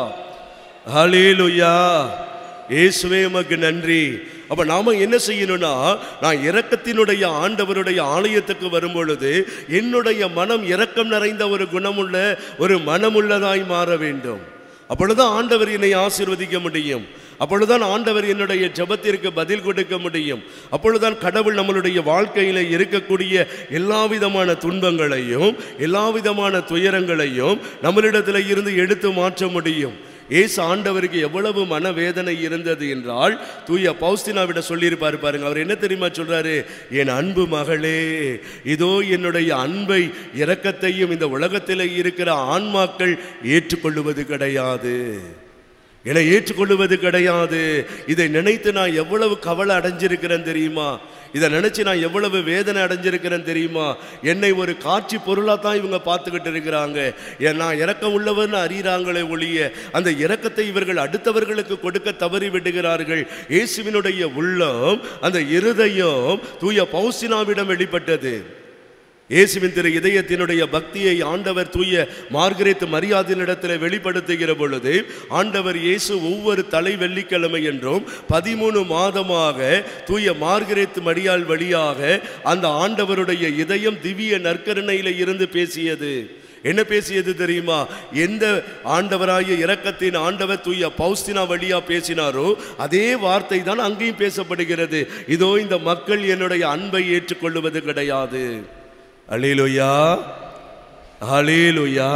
அலிலுயா இயேசுவே உமக்கு நன்றி அப்ப நாம என்ன செய்யணும்னா நான் இரக்கத்தினுடைய ஆண்டவருடைய ஆலயத்துக்கு வரும் பொழுது என்னுடைய மனம் இரக்கம் நிறைந்த ஒரு குணமுள்ள ஒரு மனமுள்ளதாய் மாற வேண்டும் அப்பொழுதுதான் ஆண்டவர் என்னை ஆசீர்வதிக்க முடியும் அப்பொழுதுதான் ஆண்டவர் என்னுடைய ஜெபத்திற்கு பதில் கொடுக்க முடியும் அப்பொழுதுதான் கடவுள் நம்மளுடைய வாழ்க்கையில இருக்கக்கூடிய எல்லா விதமான துன்பங்களையும் எல்லா விதமான துயரங்களையும் நம்மளிடத்துல இருந்து எடுத்து மாற்ற முடியும் ஏசு ஆண்டவருக்கு எவ்வளவு மனவேதனை இருந்தது என்றால் தூய பௌஸ்தினாவிட சொல்லியிருப்பாரு பாருங்க அவர் என்ன தெரியுமா சொல்றாரு என் அன்பு மகளே இதோ என்னுடைய அன்பை இரக்கத்தையும் இந்த உலகத்தில் இருக்கிற ஆன்மாக்கள் ஏற்றுக்கொள்ளுவது கிடையாது என்னை ஏற்றுக்கொள்ளுவது கிடையாது இதை நினைத்து நான் எவ்வளவு கவலை அடைஞ்சிருக்கிறேன் தெரியுமா இதை நினைச்சு நான் எவ்வளவு வேதனை அடைஞ்சிருக்கிறேன் தெரியுமா என்னை ஒரு காட்சி பொருளாக தான் இவங்க பார்த்துக்கிட்டு இருக்கிறாங்க ஏன் நான் இறக்கம் உள்ளவர்னு அறிகிறாங்களே ஒழிய அந்த இரக்கத்தை இவர்கள் அடுத்தவர்களுக்கு கொடுக்க தவறி விடுகிறார்கள் இயேசுவினுடைய உள்ளம் அந்த இருதயம் தூய பௌசினாவிடம் வெளிப்பட்டது இயேசுவின் திரு இதயத்தினுடைய பக்தியை ஆண்டவர் தூய மார்கரேத் மரியாதையினிடத்தில் வெளிப்படுத்துகிற பொழுது ஆண்டவர் இயேசு ஒவ்வொரு தலை வெள்ளிக்கிழமை என்றும் பதிமூணு மாதமாக தூய மார்கரேத் மரியாள் வழியாக அந்த ஆண்டவருடைய இதயம் திவ்ய நற்கருணையில இருந்து பேசியது என்ன பேசியது தெரியுமா எந்த ஆண்டவராகிய இரக்கத்தின் ஆண்டவர் தூய பௌஸ்தினா வழியா பேசினாரோ அதே வார்த்தை தான் அங்கேயும் பேசப்படுகிறது இதோ இந்த மக்கள் என்னுடைய அன்பை ஏற்றுக்கொள்வது கிடையாது அலேலுயா அலேலுயா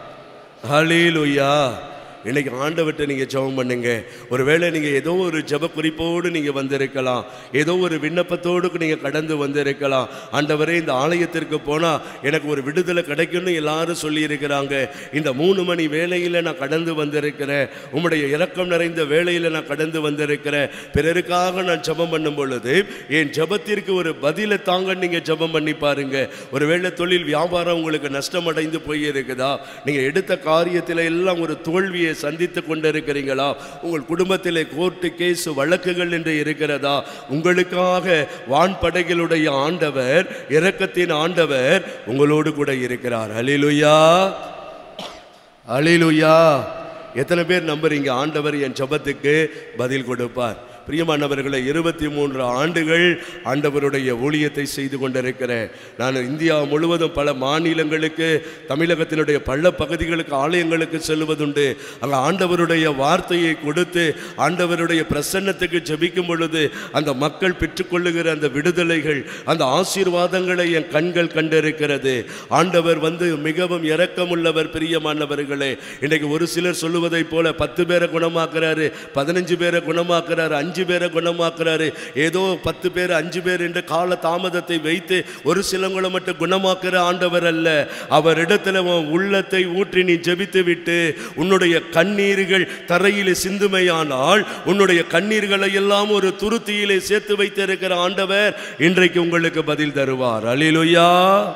அலேலுயா இன்னைக்கு ஆண்டவர்கிட்ட நீங்கள் ஜெபம் பண்ணுங்க ஒருவேளை நீங்கள் ஏதோ ஒரு ஜெப குறிப்போடு நீங்கள் வந்திருக்கலாம் ஏதோ ஒரு விண்ணப்பத்தோடு நீங்கள் கடந்து வந்திருக்கலாம் ஆண்டவரே இந்த ஆலயத்திற்கு போனால் எனக்கு ஒரு விடுதலை கிடைக்கும்னு எல்லாரும் சொல்லியிருக்கிறாங்க இந்த மூணு மணி வேலையில் நான் கடந்து வந்திருக்கிறேன் உம்முடைய இரக்கம் நிறைந்த வேலையில் நான் கடந்து வந்திருக்கிறேன் பிறருக்காக நான் ஜெபம் பண்ணும் பொழுது என் ஜெபத்திற்கு ஒரு பதிலை தாங்க நீங்கள் ஜெபம் பண்ணி பாருங்க ஒருவேளை தொழில் வியாபாரம் உங்களுக்கு நஷ்டமடைந்து போயிருக்குதா நீங்கள் எடுத்த காரியத்தில் எல்லாம் ஒரு தோல்வியை சந்தித்து கொண்டிருக்கிறீங்களா உங்கள் குடும்பத்திலே கோர்ட்டு கேஸ் வழக்குகள் என்று இருக்கிறதா உங்களுக்காக வான்படைகளுடைய ஆண்டவர் இரக்கத்தின் ஆண்டவர் உங்களோடு கூட இருக்கிறார் அலிலுயா அலிலுயா எத்தனை பேர் நம்புறீங்க ஆண்டவர் என் ஜெபத்துக்கு பதில் கொடுப்பார் பிரியமானவர்களை இருபத்தி மூன்று ஆண்டுகள் ஆண்டவருடைய ஊழியத்தை செய்து கொண்டிருக்கிறேன் நான் இந்தியா முழுவதும் பல மாநிலங்களுக்கு தமிழகத்தினுடைய பள்ள பகுதிகளுக்கு ஆலயங்களுக்கு செல்வதுண்டு அங்கே ஆண்டவருடைய வார்த்தையை கொடுத்து ஆண்டவருடைய பிரசன்னத்துக்கு ஜெபிக்கும் பொழுது அந்த மக்கள் பெற்றுக்கொள்ளுகிற அந்த விடுதலைகள் அந்த ஆசீர்வாதங்களை என் கண்கள் கண்டிருக்கிறது ஆண்டவர் வந்து மிகவும் இரக்கமுள்ளவர் பிரியமானவர்களே இன்னைக்கு ஒரு சிலர் சொல்லுவதைப் போல பத்து பேரை குணமாக்குறாரு பதினஞ்சு பேரை குணமாக்குறாரு அஞ்சு பேரை குணமாக்குறாரு ஏதோ பத்து பேர் அஞ்சு பேர் என்று கால தாமதத்தை வைத்து ஒரு சிலவங்களை மட்டும் குணமாக்குற ஆண்டவர் அல்ல அவரிடத்துல உன் உள்ளத்தை ஊற்றி நீ ஜெபித்து விட்டு உன்னுடைய கண்ணீர்கள் தரையிலே சிந்துமையானால் உன்னுடைய கண்ணீர்களை எல்லாம் ஒரு துருத்தியிலே சேர்த்து வைத்திருக்கிற ஆண்டவர் இன்றைக்கு உங்களுக்கு பதில் தருவார் அலிலுயா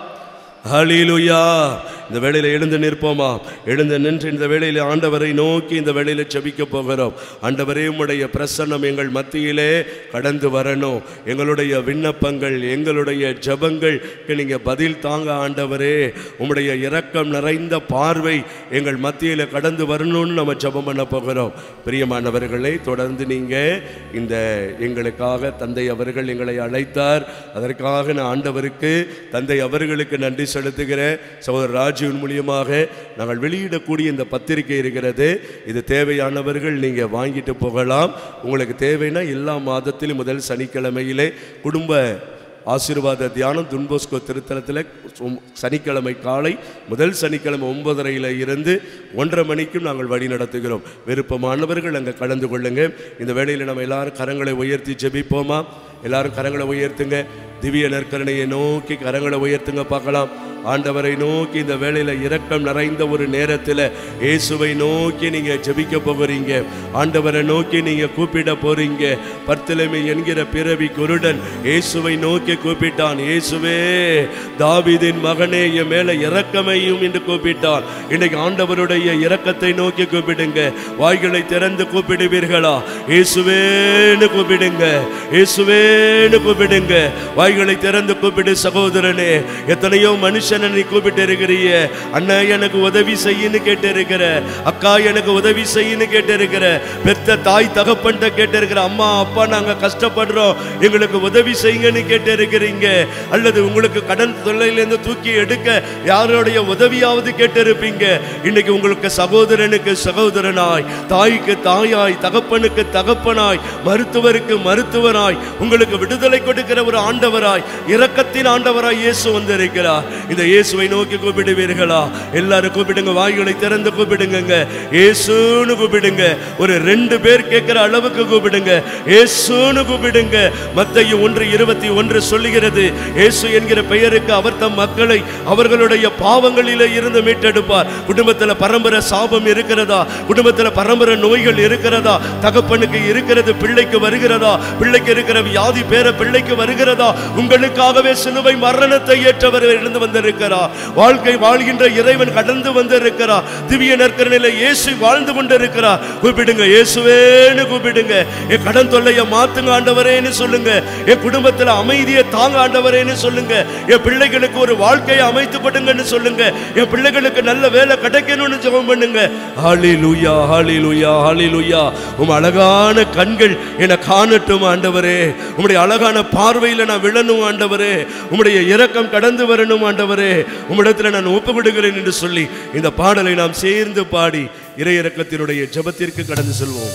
ஹalleluya இந்த வேளையில எழுந்து நிற்போமா எழுந்து நின்று இந்த வேளையில ஆண்டவரை நோக்கி இந்த வேளையில ஜெபிக்க போகிறோம் ஆண்டவரே உம்முடைய பிரசன்னம் எங்கள் மத்தியிலே கடந்து வரணும் எங்களுடைய விண்ணப்பங்கள் எங்களுடைய ஜெபங்களுக்கு நீங்க பதில் தாங்க ஆண்டவரே உம்முடைய இரக்கம் நிறைந்த பார்வை எங்கள் மத்தியில கடந்து வரணும்னு நம்ம ஜெபம் பண்ண போகிறோம் பிரியமானவர்களே தொடர்ந்து நீங்க இந்த எங்களுக்காக தந்தை அவர்கள் எங்களை அழைத்தார் அதற்காக நான் ஆண்டவருக்கு தந்தை அவர்களுக்கு நன்றி செலுத்துகிறேன் சகோதரர் ராஜீவன் மூலியமாக நாங்கள் வெளியிடக்கூடிய இந்த பத்திரிகை இருக்கிறது இது தேவையானவர்கள் நீங்கள் வாங்கிட்டு போகலாம் உங்களுக்கு தேவைன்னா எல்லா மாதத்திலும் முதல் சனிக்கிழமையிலே குடும்ப ஆசீர்வாத தியானம் துன்போஸ்கோ திருத்தலத்தில் சும்- சனிக்கிழமை காலை முதல் சனிக்கிழமை ஒன்பதரையில் இருந்து ஒன்றரை மணிக்கும் நாங்கள் வழி நடத்துகிறோம் விருப்பமானவர்கள் அங்கே கலந்து கொள்ளுங்க இந்த வேளையில் நம்ம எல்லாரும் கரங்களை உயர்த்தி ஜெபிப்போமா எல்லாரும் கரங்களை உயர்த்துங்க திவ்ய நற்கரணையை நோக்கி கரங்களை உயர்த்துங்க பார்க்கலாம் ஆண்டவரை நோக்கி இந்த வேளையில இரக்கம் நிறைந்த ஒரு நேரத்தில் இயேசுவை நோக்கி நீங்க ஜெபிக்க போகிறீங்க ஆண்டவரை நோக்கி நீங்க கூப்பிட போறீங்க பர்த்தலைமை என்கிற பிறவி குருடன் இயேசுவை நோக்கி கூப்பிட்டான் இயேசுவே தாவீதின் மகனே என் மேல இரக்கமையும் என்று கூப்பிட்டான் இன்னைக்கு ஆண்டவருடைய இரக்கத்தை நோக்கி கூப்பிடுங்க வாய்களை திறந்து கூப்பிடுவீர்களா இயேசுவேன்னு கூப்பிடுங்க இயேசுவேன்னு கூப்பிடுங்க வாய்களை திறந்து கூப்பிடு சகோதரனே எத்தனையோ மனுஷனை நீ கூப்பிட்டு இருக்கிறீங்க அண்ணா எனக்கு உதவி செய்யுன்னு கேட்டு இருக்கிற அக்கா எனக்கு உதவி செய்யுன்னு கேட்டு இருக்கிற பெத்த தாய் தகப்பன்ட்ட கேட்டு இருக்கிற அம்மா அப்பா நாங்க கஷ்டப்படுறோம் எங்களுக்கு உதவி செய்யுங்கன்னு கேட்டு இருக்கிறீங்க அல்லது உங்களுக்கு கடன் தொல்லையிலிருந்து தூக்கி எடுக்க யாருடைய உதவியாவது கேட்டு இருப்பீங்க இன்னைக்கு உங்களுக்கு சகோதரனுக்கு சகோதரனாய் தாய்க்கு தாயாய் தகப்பனுக்கு தகப்பனாய் மருத்துவருக்கு மருத்துவராய் உங்களுக்கு விடுதலை கொடுக்கிற ஒரு ஆண்டவராய் இரக்கத்தின் ஆண்டவராய் இயேசு வந்திருக்கிறார் இந்த இயேசுவை நோக்கி கூப்பிடுவீர்களா எல்லாரும் கூப்பிடுங்க வாய்களை திறந்து கூப்பிடுங்க இயேசுன்னு கூப்பிடுங்க ஒரு ரெண்டு பேர் கேட்கிற அளவுக்கு கூப்பிடுங்க இயேசுன்னு கூப்பிடுங்க மத்தேயு ஒன்று இருபத்தி ஒன்று சொல்லுகிறது இயேசு என்கிற பெயருக்கு அவர் தம் மக்களை அவர்களுடைய பாவங்களிலே இருந்து மீட்டெடுப்பார் குடும்பத்துல பரம்பரை சாபம் இருக்கிறதா குடும்பத்துல பரம்பரை நோய்கள் இருக்கிறதா தகப்பனுக்கு இருக்கிறது பிள்ளைக்கு வருகிறதா பிள்ளைக்கு இருக்கிற வியாதி பேர பிள்ளைக்கு வருகிறதா உங்களுக்காகவே சிலுவை மரணத்தை ஏற்றவர் இருந்து வந்திருக்கிறார் வாழ்க்கை வாழ்கின்ற இறைவன் கடந்து வந்திருக்கிறார் திவ்ய நற்கரணில இயேசு வாழ்ந்து கொண்டிருக்கிறார் கூப்பிடுங்க இயேசுவேன்னு கூப்பிடுங்க என் கடன் தொல்லையை மாத்துங்க ஆண்டவரேன்னு சொல்லுங்க என் குடும்பத்துல அமைதியை தாங்க ஆண்டவரேன்னு சொல்லுங்க என் பிள்ளைகளுக்கு ஒரு வாழ்க்கையை அமைத்து கொடுங்கன்னு சொல்லுங்க என் பிள்ளைகளுக்கு நல்ல வேலை கிடைக்கணும்னு ஜெபம் பண்ணுங்க ஹalleluya ஹalleluya ஹalleluya உம் அழகான கண்கள் என காணட்டும் ஆண்டவரே உம்முடைய அழகான பார்வையில நான் விழணும் ஆண்டவரே உம்முடைய இரக்கம் கடந்து வரணும் ஆண்டவரே உம்மிடத்துல நான் ஒப்பு விடுகிறேன் என்று சொல்லி இந்த பாடலை நாம் சேர்ந்து பாடி இறை இரக்கத்தினுடைய ஜெபத்திற்கு கடந்து செல்வோம்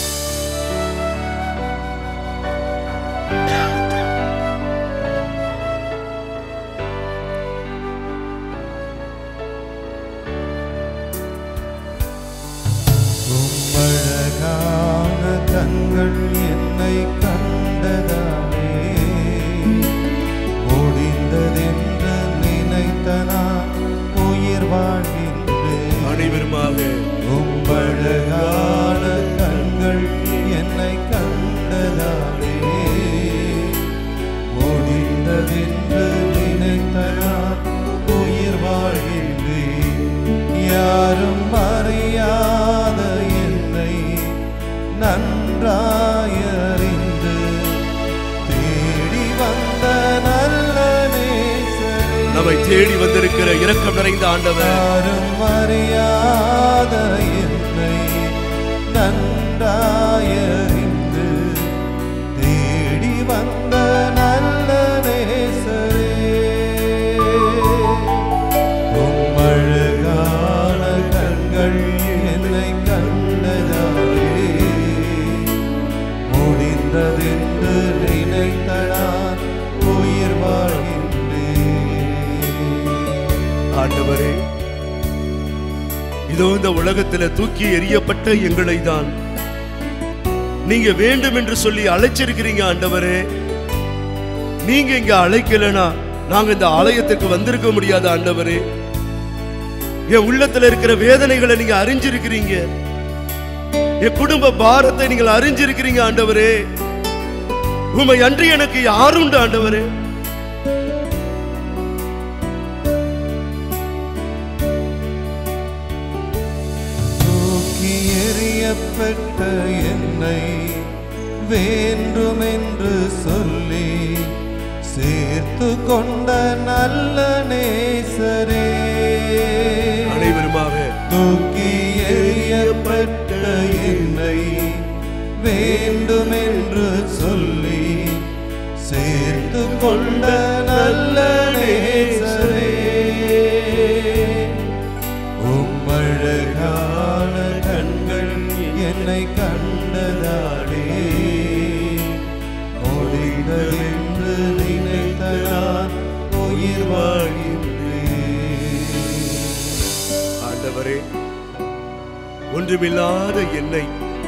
உம்மழகான கண்கள் என்னை கண்டதாலே முடிந்ததென்று நினைத்த நான் உயிர் வாழ்கின்றேன் அனைவருமாக உம்மழகான கண்கள் என்னை கண்டதாலே முடிந்ததென்று நினைத்த நான் உயிர் வாழ்கின்றேன் யாரும் அறியாத தேடி வந்திருக்கிற இரக்கம் நிறைந்த ஆண்டவர் யாரும் அறியாத என்னை நன்றாயறிந்து தேடி வந்த நல்ல நேசரே உம் அழகான கண்கள் என்னை கண்டதாலே முடிந்ததென்று நினைத்தடான் உயிர் வாழ்கின்றேன் ஆண்டவரே இதோ இந்த உலகத்துல தூக்கி எறியப்பட்ட எங்களை தான் நீங்க வேண்டும் என்று சொல்லி அழைச்சிருக்கிறீங்க ஆண்டவரே நீங்க இங்க அழைக்கலனா நாங்க இந்த ஆலயத்துக்கு வந்திருக்க முடியாது ஆண்டவரே என் உள்ளத்துல இருக்கிற வேதனைகளை நீங்க அறிஞ்சிருக்கிறீங்க என் குடும்ப பாரத்தை நீங்கள் அறிஞ்சிருக்கிறீங்க ஆண்டவரே உமை அன்றி எனக்கு யாருண்டு ஆண்டவரே தூக்கி எறியப்பட்ட என்னை வேண்டுமென்று சொல்லி சேர்த்து கொண்ட நல்ல நேசரே அனைவருமாக தூக்கி எறியப்பட்ட என்னை வேண்டுமென்று சொல்லி சேர்த்து கொண்ட நல்ல நேசரே உம்மழகான கண்கள் என்னை கண்டதாடே முடிந்ததென்று நினைத்த நான் உயிர் வாழ்கின்றேன் ஆண்டவரே ஒன்றுமில்லாத என்னை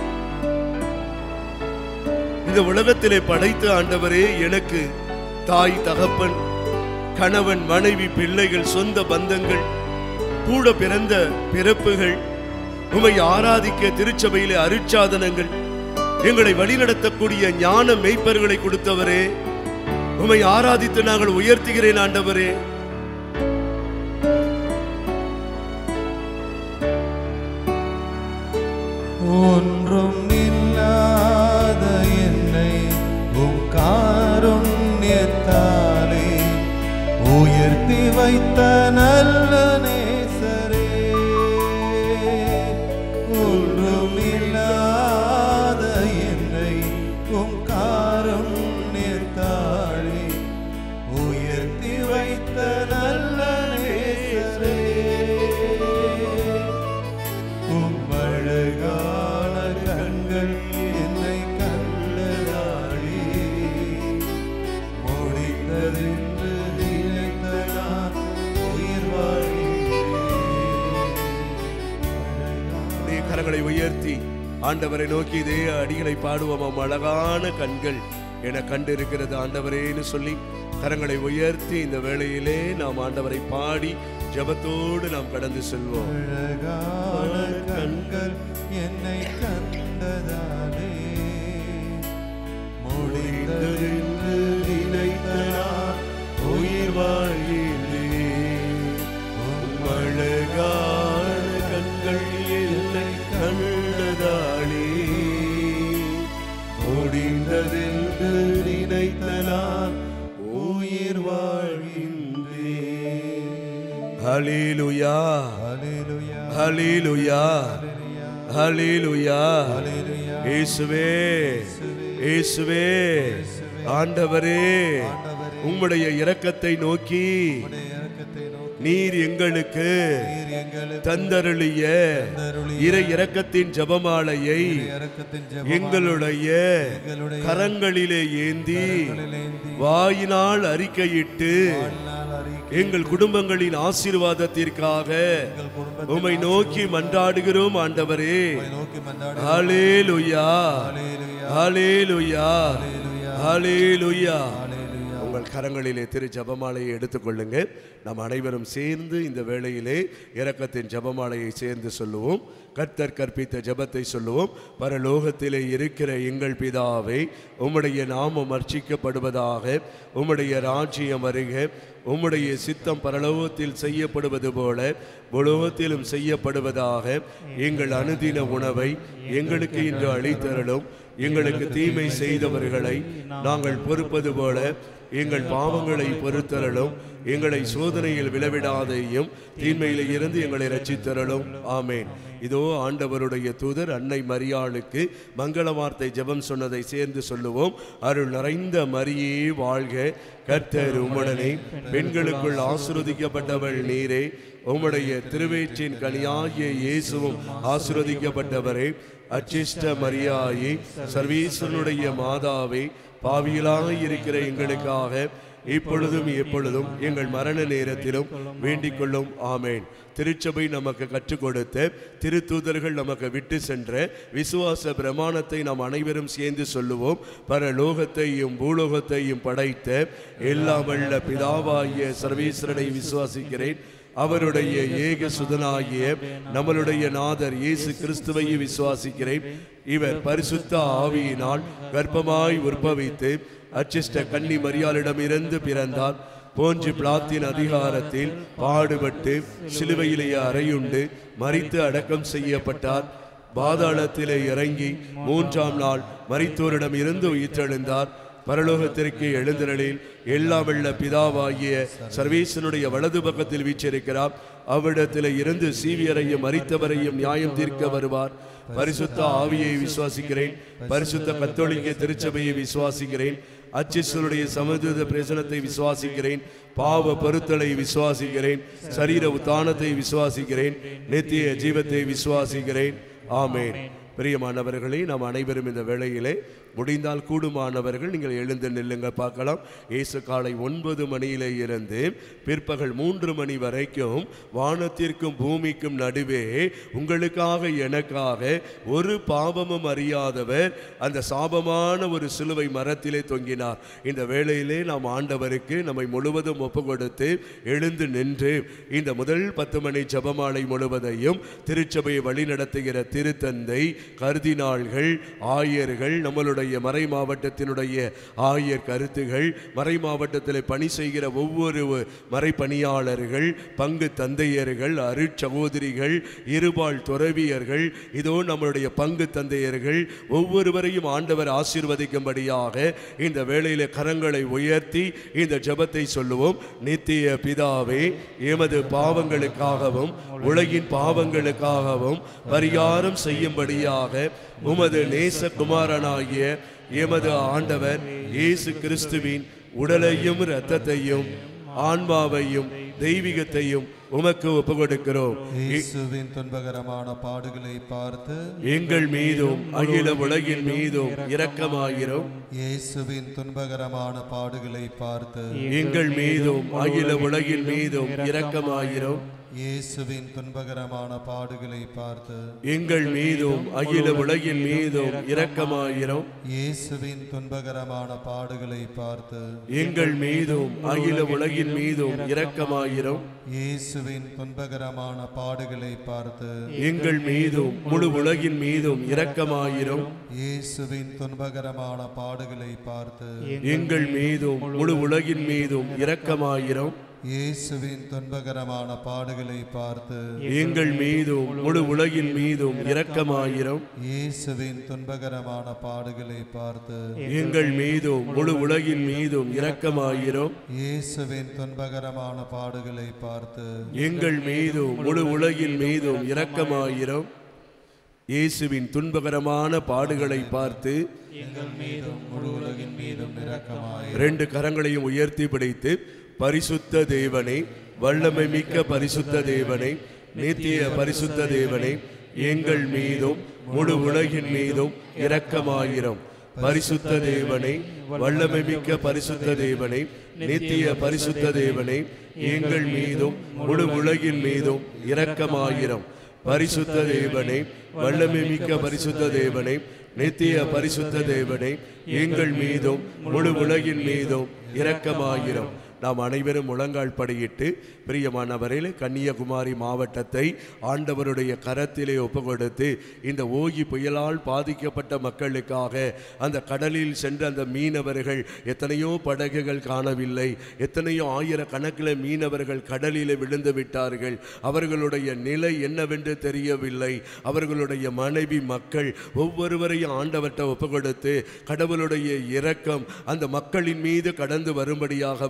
இந்த உலகத்திலே படைத்த ஆண்டவரே எனக்கு தாய் தகப்பன் கணவன் மனைவி பிள்ளைகள் சொந்த பந்தங்கள் கூட பிறந்த பிறப்புகள் உமை ஆராதிக்க திருச்சபையிலே அருட்சாதனங்கள் எங்களை வழிநடத்தக்கூடிய ஞான மெய்ப்பர்களை கொடுத்தவரே உமை ஆராதித்து நாங்கள் உயர்த்துகிறேன் ஆண்டவரே ஒன்றும் இல்லாத என்னை உம் காருண்யத்தாலே உயர்த்தி வைத்த நல்ல நேசரே ஒன்றும் இல்லாத என்னை உம் காருண்யத்தாலே உயர்த்தி வைத்த நல்ல நேசரே உம் அழகான கண்கள் என்னை கண்டதாடி முடிந்ததென்று நினைத்த நான் உயிர் நீ கரங்களை உயர்த்தி ஆண்டவரை நோக்கி இதே அடிகளை பாடுவோம் அம் அழகான கண்கள் என கண்டிருக்கிறது ஆண்டவரேன்னு சொல்லி கரங்களை உயர்த்தி இந்த வேளையிலே நாம் ஆண்டவரை பாடி ஜெபத்தோடு நாம் கடந்து செல்வோம் அழகான கண்கள் என்னை கண்டதாலே முடிந்ததென்று நினைத்த நான் உயிர் வாழ்கின்றேன் உம் அழகான கண்கள் என்னை கண்டதாலே முடிந்ததென்று நினைத்த நான் உயிர் வாழ்கின்றேன் ஹalleluya ஹalleluya ஹalleluya ஹalleluya இயேசுவே இயேசுவே ஆண்டவரே உம்முடைய இரக்கத்தை நோக்கி இறக்கத்தை நோக்கி நீர் எங்களுக்கு நீர் எங்களுக்கு தந்தருளிய தந்தருளிய இறை இரக்கத்தின் ஜபமாலையை இறக்கத்தின் எங்களுடைய எங்களுடைய கரங்களிலே ஏந்தி ஜெபங்களிலேந்தி வாயினால் அறிக்கையிட்டு வாழ்நாள் அறிக்கை எங்கள் குடும்பங்களின் ஆசீர்வாதத்திற்காக எங்கள் குடும்பத்தை உம்மை நோக்கி மன்றாடுகிறோம் ஆண்டவரே நோக்கி மன்றாடு ஹalleluya ஹalleluya ஹalleluya ஹalleluya ஹalleluya உங்கள் கரங்களிலே திரு ஜபமாலையை எடுத்துக்கொள்ளுங்க நாம் அனைவரும் சேர்ந்து இந்த வேளையிலே இரக்கத்தின் ஜபமாலையை சேர்ந்து சொல்லுவோம் கர்த்தர் கற்பித்த ஜெபத்தை சொல்லுவோம் பரலோகத்திலே இருக்கிற எங்கள் பிதாவை உம்முடைய நாமம் அர்ச்சிக்கப்படுவதாக உம்முடைய ராஜ்யம் வருக உம்முடைய சித்தம் பரலோகத்தில் செய்யப்படுவது போல உலோகத்திலும் செய்யப்படுவதாக எங்கள் அனுதின உணவை எங்களுக்கு இன்று அளித்தருளும் எங்களுக்கு தீமை செய்தவர்களை நாங்கள் பொறுப்பது போல எங்கள் பாவங்களை பொறுத்தரலும் எங்களை சோதனையில் விளைவிடாதையும் தீமையில இருந்து எங்களை ரட்சித்தரலும் ஆமேன் இதோ ஆண்டவருடைய தூதர் அன்னை மரியாளுக்கு மங்கள வார்த்தை ஜெபம் சொன்னதை சேர்ந்து சொல்லுவோம் அருள் நிறைந்த மரியே வாழ்க கர்த்தர் உம்முடனே பெண்களுக்குள் ஆசிர்வதிக்கப்பட்டவள் நீரே உம்முடைய திருவேற்றின் கனியாகிய இயேசுவும் ஆசிர்வதிக்கப்பட்டவரே அச்சிஷ்ட மரியாயே சர்வீஸ்வரனுடைய மாதாவே பாவியலாக இருக்கிற எங்களுக்காக இப்பொழுதும் எப்பொழுதும் எங்கள் மரண நேரத்திலும் வேண்டிக் கொள்ளும் ஆமேன் திருச்சபை நமக்கு கற்றுக் கொடுத்த திருத்தூதர்கள் நமக்கு விட்டு சென்ற விசுவாச பிரமாணத்தை நாம் அனைவரும் சேர்ந்து சொல்லுவோம் பரலோகத்தையும் பூலோகத்தையும் படைத்த எல்லாம் வல்ல பிதாவாகிய சர்வேஸ்வரனை விசுவாசிக்கிறேன் அவருடைய ஏக சுதனாகிய நம்மளுடைய நாதர் இயேசு கிறிஸ்துவையும் விசுவாசிக்கிறேன் இவர் பரிசுத்த ஆவியினால் கர்ப்பமாய் உற்பவித்து அச்சிஷ்ட கன்னி மரியாளிடமிருந்து பிறந்தார் போன்று பிளாத்தின் அதிகாரத்தில் பாடுபட்டு சிலுவையிலேயே அறையுண்டு மறித்து அடக்கம் செய்யப்பட்டார் பாதாளத்திலே இறங்கி மூன்றாம் நாள் மரித்தோரிடம் இருந்து உயிர்த்தெழுந்தார் பரலோகத்திற்கு எழுந்தருளில் எல்லா வெள்ள பிதாவாகிய சர்வேசனுடைய வலது பக்கத்தில் வீச்சிருக்கிறார் அவ்விடத்தில் இருந்து சீவியரையும் மறித்தவரையும் நியாயம் தீர்க்க வருவார் பரிசுத்த ஆவியை விசுவாசிக்கிறேன் பரிசுத்த கத்தோலிக்க திருச்சபையை விசுவாசிக்கிறேன் அச்சிஸ்வருடைய சமதுத பிரசனத்தை விசுவாசிக்கிறேன் பாவ பருத்தலை விசுவாசிக்கிறேன் சரீர உத்தானத்தை விசுவாசிக்கிறேன் நித்திய ஜீவத்தை விசுவாசிக்கிறேன் ஆமேன் பிரியமானவர்களே நாம் அனைவரும் இந்த வேளையிலே முடிந்தால் கூடுமானவர்கள் நீங்கள் எழுந்து நில்லுங்க பார்க்கலாம் இயேசு காலை ஒன்பது மணியிலே இருந்து பிற்பகல் மூன்று மணி வரைக்கும் வானத்திற்கும் பூமிக்கும் நடுவே உங்களுக்காக எனக்காக ஒரு பாவமும் அறியாதவர் அந்த சாபமான ஒரு சிலுவை மரத்திலே தொங்கினார் இந்த வேளையிலே நாம் ஆண்டவருக்கு நம்மை முழுவதும் ஒப்பு கொடுத்து எழுந்து நின்று இந்த முதல் பத்து மணி ஜபமாலை முழுவதையும் திருச்சபையை வழிநடத்துகிற திருத்தந்தை கருதினாள்கள் ஆயர்கள் நம்மளுடைய மறை மாவட்டத்தினுடைய ஆயர் கருத்துகள் மறை மாவட்டத்தில் பணி செய்கிற ஒவ்வொரு மறை பணியாளர்கள் பங்கு தந்தையர்கள் அருட்சகோதரிகள் இருபால் துறவியர்கள் இதோ நம்மளுடைய பங்கு தந்தையர்கள் ஒவ்வொருவரையும் ஆண்டவர் ஆசீர்வதிக்கும்படியாக இந்த வேளையில கரங்களை உயர்த்தி இந்த ஜெபத்தை சொல்லுவோம் நித்திய பிதாவே எமது பாவங்களுக்காகவும் உலகின் பாவங்களுக்காகவும் பரிகாரம் செய்யும்படியாக உமது நேசகுமாரனாகிய எமது ஆண்டவர் இயேசு கிறிஸ்துவின் உடலையும் இரத்தத்தையும் ஆன்மாவையும் தெய்வீகத்தையும் உமக்கு ஒப்பு கொடுக்கிறோம் இயேசுவின் துன்பகரமான பாடுகளை பார்த்து எங்கள் மீதும் அகில உலகின் மீதும் இரக்கமாயிரும் இயேசுவின் துன்பகரமான பாடுகளை பார்த்து எங்கள் மீதும் அகில உலகின் மீதும் இரக்கமாயிரும் இயேசுவின் துன்பகரமான பாடுகளை பார்த்து எங்கள் மீதும் அகில உலகின் மீதும் இரக்கமாயிரும் இயேசுவின் துன்பகரமான பாடுகளை பார்த்து எங்கள் மீதும் அகில உலகின் மீதும் இரக்கமாயிரும் இயேசுவின் துன்பகரமான பாடுகளை பார்த்து எங்கள் மீதும் முழு உலகின் மீதும் இரக்கமாயிரும் இயேசுவின் துன்பகரமான பாடுகளை பார்த்து எங்கள் மீதும் முழு உலகின் மீதும் இரக்கமாயிரும் இயேசுவின் துன்பகரமான பாடுகளை பார்த்து எங்கள் மீதும் முழு உலகின் மீதும் இரக்கமாயிரும் இயேசுவின் துன்பகரமான பாடுகளை பார்த்து எங்கள் மீதும் முழு உலகின் மீதும் இரக்கமாயிரும் இயேசுவின் துன்பகரமான பாடுகளை பார்த்து எங்கள் மீதும் முழு உலகின் மீதும் இரக்கமாயிரும் இயேசுவின் துன்பகரமான பாடுகளை பார்த்து முழு உலகின் மீதும் இரக்கமாய் ரெண்டு கரங்களையும் உயர்த்தி பிடித்து பரிசுத்த தேவனை வல்லமை மிக்க பரிசுத்த தேவனை நித்திய பரிசுத்த தேவனை எங்கள் மீதும் முழு உலகின் மீதும் இரக்கமாயிரும் பரிசுத்த தேவனை வல்லமை மிக்க பரிசுத்த தேவனை நித்திய பரிசுத்த தேவனை எங்கள் மீதும் முழு உலகின் மீதும் இரக்கமாயிரும் பரிசுத்த தேவனை வல்லமை மிக்க பரிசுத்த தேவனை நித்திய பரிசுத்த தேவனை எங்கள் மீதும் முழு உலகின் மீதும் இரக்கமாயிரும் நாம் அனைவரும் முழங்கால் படியிட்டு பிரியமானவரையில் கன்னியாகுமரி மாவட்டத்தை ஆண்டவருடைய கரத்திலே ஒப்பு கொடுத்து இந்த ஓகி புயலால் பாதிக்கப்பட்ட மக்களுக்காக அந்த கடலில் சென்ற அந்த மீனவர்கள் எத்தனையோ படகுகள் காணவில்லை எத்தனையோ ஆயிரக்கணக்கில் மீனவர்கள் கடலில் விழுந்து விட்டார்கள் அவர்களுடைய நிலை என்னவென்று தெரியவில்லை அவர்களுடைய மனைவி மக்கள் ஒவ்வொருவரையும் ஆண்டவர்கிட்ட ஒப்பு கொடுத்து கடவுளுடைய இரக்கம் அந்த மக்களின் மீது கடந்து வரும்படியாகவும்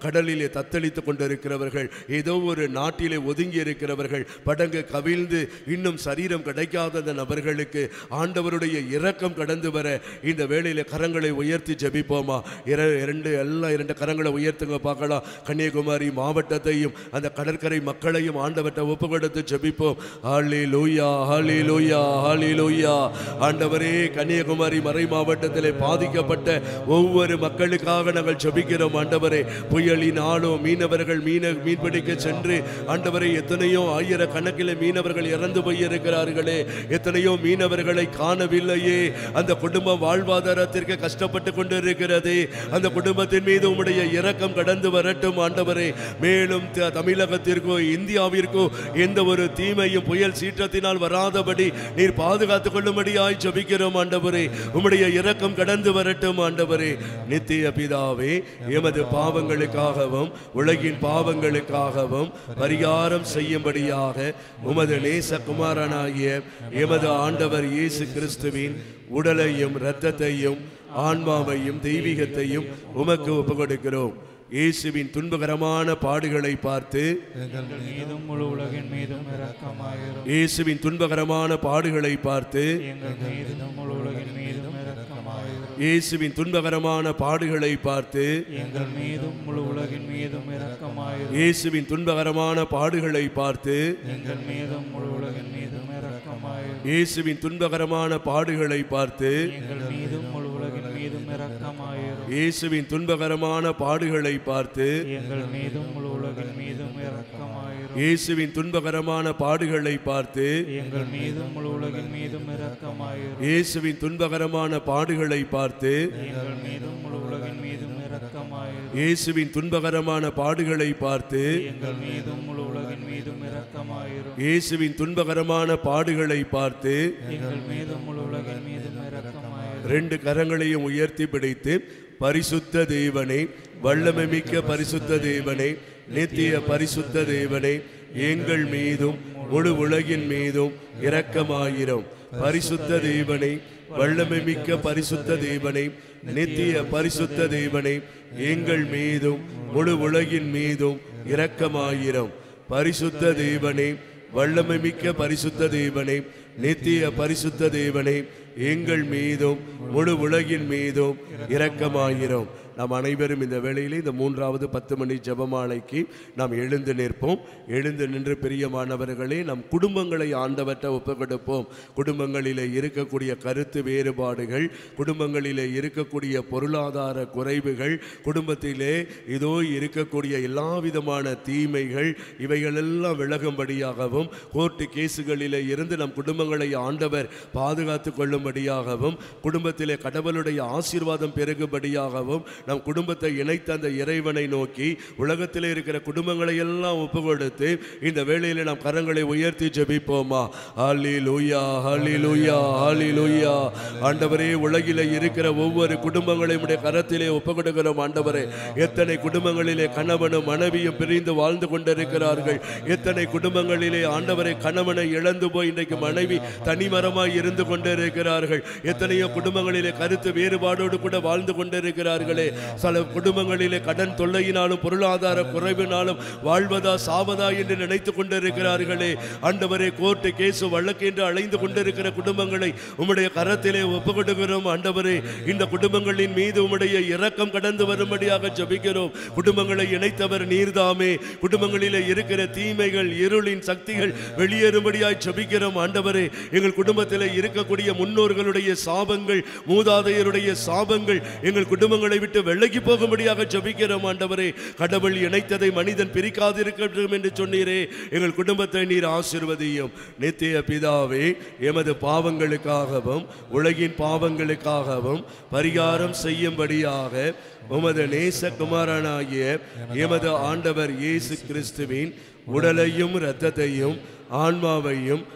கடலிலே தத்தளித்து கொண்டிருக்கிறவர்கள் ஏதோ ஒரு நாட்டிலே ஒதுங்கி இருக்கிறவர்கள் படங்கு கவிழ்ந்து இன்னும் சரீரம் கிடைக்காத அந்த நபர்களுக்கு ஆண்டவருடைய இரக்கம் கடந்து வர இந்த வேளையில கரங்களை உயர்த்தி ஜெபிப்போமா இர- இரண்டு எல்லாம் இரண்டு கரங்களை உயர்த்துங்க பார்க்கலாம் கன்னியாகுமரி மாவட்டத்தையும் அந்த கடற்கரை மக்களையும் ஆண்டவர்கிட்ட ஒப்பு கொடுத்து ஜெபிப்போம் ஹாலி லூயா ஹாலி லூயா ஹாலி லூயா ஆண்டவரே கன்னியாகுமரி மறை மாவட்டத்திலே பாதிக்கப்பட்ட ஒவ்வொரு மக்களுக்காக நாங்கள் ஜெபிக்கிறோம் ஆண்டவரே புயலினாலும் மீனவர்கள் மீன மீன்பிடிக்க சென்று ஆண்டவரை எத்தனையோ ஆயிரக்கணக்கில் மீனவர்கள் இறந்து போயிருக்கிறார்களே எத்தனையோ மீனவர்களை காணவில்லையே அந்த குடும்பம் வாழ்வாதாரத்திற்கு கஷ்டப்பட்டு கொண்டிருக்கிறது அந்த குடும்பத்தின் மீது உம்முடைய இரக்கம் கடந்து வரட்டும் ஆண்டவரே மேலும் த- தமிழகத்திற்கோ இந்தியாவிற்கோ எந்த ஒரு தீமையும் புயல் சீற்றத்தினால் வராதபடி நீர் பாதுகாத்துக் கொள்ளும்படியாய் ஜெபிக்கிறோம் ஆண்டவரே உம்முடைய இரக்கம் கடந்து வரட்டும் ஆண்டவரே நித்திய பிதாவே எமது பாவங்களுக்காகவும் உலகின் பாவங்களுக்காகவும் பரிகாரம் செய்யும்படியாக உமது நேசகுமாரனாகிய எமது ஆண்டவர் இயேசு கிறிஸ்துவின் உடலையும் இரத்தத்தையும் ஆன்மாவையும் தெய்வீகத்தையும் உமக்கு ஒப்புக்கொடுக்கிறோம் இயேசுவின் துன்பகரமான பாடுகளை பார்த்து எங்கள் மீதும் முழு உலகின் மீதும் இரக்கமாயிரும் இயேசுவின் துன்பகரமான பாடுகளை பார்த்து எங்கள் மீதும் முழு உலகின் மீதும் இரக்கமாயிரும் இயேசுவின் துன்பகரமான பாடுகளை பார்த்து எங்கள் மீதும் முழு உலகின் மீதும் இரக்கமாயிரும் இயேசுவின் துன்பகரமான பாடுகளை பார்த்து எங்கள் மீதும் முழு உலகின் மீதும் இரக்கமாயிரும் இயேசுவின் துன்பகரமான பாடுகளை பார்த்து எங்கள் மீதும் முழு உலகின் மீதும் இரக்கமாயிரும் இயேசுவின் துன்பகரமான பாடுகளை பார்த்து எங்கள் மீதும் முழு உலகின் மீதும் இரக்கமாயிரும் இயேசுவின் துன்பகரமான பாடுகளை பார்த்து எங்கள் மீதும் முழு உலகின் மீதும் இரக்கமாயிரும் இயேசுவின் துன்பகரமான பாடுகளை பார்த்து எங்கள் மீதும் முழு உலகின் மீதும் இரக்கமாயிரும் இயேசுவின் துன்பகரமான பாடுகளை பார்த்து எங்கள் மீதும் முழு உலகின் மீதும் இரக்கமாயிரும் இயேசுவின் துன்பகரமான பாடுகளை பார்த்து எங்கள் மீதும் முழு உலகின் மீதும் இரக்கமாயிரும் ரெண்டு கரங்களையும் உயர்த்தி பிடித்து பரிசுத்த தேவனே வல்லமை மிக்க பரிசுத்த தேவனே நித்திய பரிசுத்த தேவனே எங்கள் மீதும் முழு உலகின் மீதும் இரக்கமாயிரும் பரிசுத்த தேவனே வல்லமை மிக்க பரிசுத்த தேவனே நித்திய பரிசுத்த தேவனே எங்கள் மீதும் முழு உலகின் மீதும் இரக்கமாயிரும் பரிசுத்த தேவனே வல்லமை மிக்க பரிசுத்த தேவனே நித்திய பரிசுத்த தேவனே எங்கள் மீதும் முழு உலகின் மீதும் இரக்கமாயிரும் நாம் அனைவரும் இந்த வேளையிலே இந்த மூன்றாவது பத்து மணி ஜெபமாலைக்கு நாம் எழுந்து நிற்போம் எழுந்து நின்று பிரியமானவர்களே நம் குடும்பங்களை ஆண்டவற்றை ஒப்புக் கொடுப்போம் குடும்பங்களிலே இருக்கக்கூடிய கருத்து வேறுபாடுகள் குடும்பங்களிலே இருக்கக்கூடிய பொருளாதார குறைவுகள் குடும்பத்திலே இதோ இருக்கக்கூடிய எல்லா விதமான தீமைகள் இவைகளெல்லாம் விலகும்படியாகவும் கோர்ட்டு கேசுகளிலே இருந்து நம் குடும்பங்களை ஆண்டவர் பாதுகாத்து கொள்ளும்படியாகவும் குடும்பத்திலே கடவுளுடைய ஆசீர்வாதம் பெருகும்படியாகவும் நம் குடும்பத்தை இணைத்த அந்த இறைவனை நோக்கி உலகத்திலே இருக்கிற குடும்பங்களை எல்லாம் ஒப்பு கொடுத்து இந்த வேளையிலே நாம் கரங்களை உயர்த்தி ஜெபிப்போமா ஹாலி லூயா ஹாலி லூயா ஹாலி லூயா ஆண்டவரே உலகிலே இருக்கிற ஒவ்வொரு குடும்பங்களையும் உடைய கரத்திலே ஒப்பு கொடுக்கிறோம் ஆண்டவரே எத்தனை குடும்பங்களிலே கணவனும் மனைவியும் பிரிந்து வாழ்ந்து கொண்டிருக்கிறார்கள் எத்தனை குடும்பங்களிலே ஆண்டவரை கணவனை இழந்து போய் இன்றைக்கு மனைவி தனிமரமாய் இருந்து கொண்டிருக்கிறார்கள் எத்தனையோ குடும்பங்களிலே கருத்து வேறுபாடோடு கூட வாழ்ந்து கொண்டிருக்கிறார்களே சில குடும்பங்களிலே கடன் தொல்லையினாலும் பொருளாதார குறைவினாலும் வாழ்வதா சாவதா என்று நினைத்து கொண்டிருக்கிறார்களே ஆண்டவரே கோர்ட்டு கேசு வழக்கு என்று அலைந்து கொண்டிருக்கிற குடும்பங்களை உம்முடைய கரத்திலே ஒப்பு கொடுக்கிறோம் ஆண்டவரே இந்த குடும்பங்களின் மீது உம்முடைய இரக்கம் கடந்து வரும்படியாக ஜெபிக்கிறோம் குடும்பங்களை இணைத்தவர் நீர்தாமே குடும்பங்களிலே இருக்கிற தீமைகள் இருளின் சக்திகள் வெளியேறும்படியாய் ஜெபிக்கிறோம் ஆண்டவரே எங்கள் குடும்பத்திலே இருக்கக்கூடிய முன்னோர்களுடைய சாபங்கள் மூதாதையருடைய சாபங்கள் எங்கள் குடும்பங்களை விட்டு விலகி போகும்படியாக ஜெபிக்கிறோம் ஆண்டவரே கடவுள் இணைத்ததை மனிதன் பிரிக்காதிருக்கட்டும் என்று சொன்னீரே எங்கள் குடும்பத்தை நீர் ஆசீர்வதியும் நித்திய பிதாவே எமது பாவங்களுக்காகவும் உலகின் பாவங்களுக்காகவும் பரிகாரம் செய்யும்படியாக உமது நேசகுமாரனாகிய எமது ஆண்டவர் இயேசு கிறிஸ்துவின் உடலையும் இரத்தத்தையும் ஆன்மாவையும்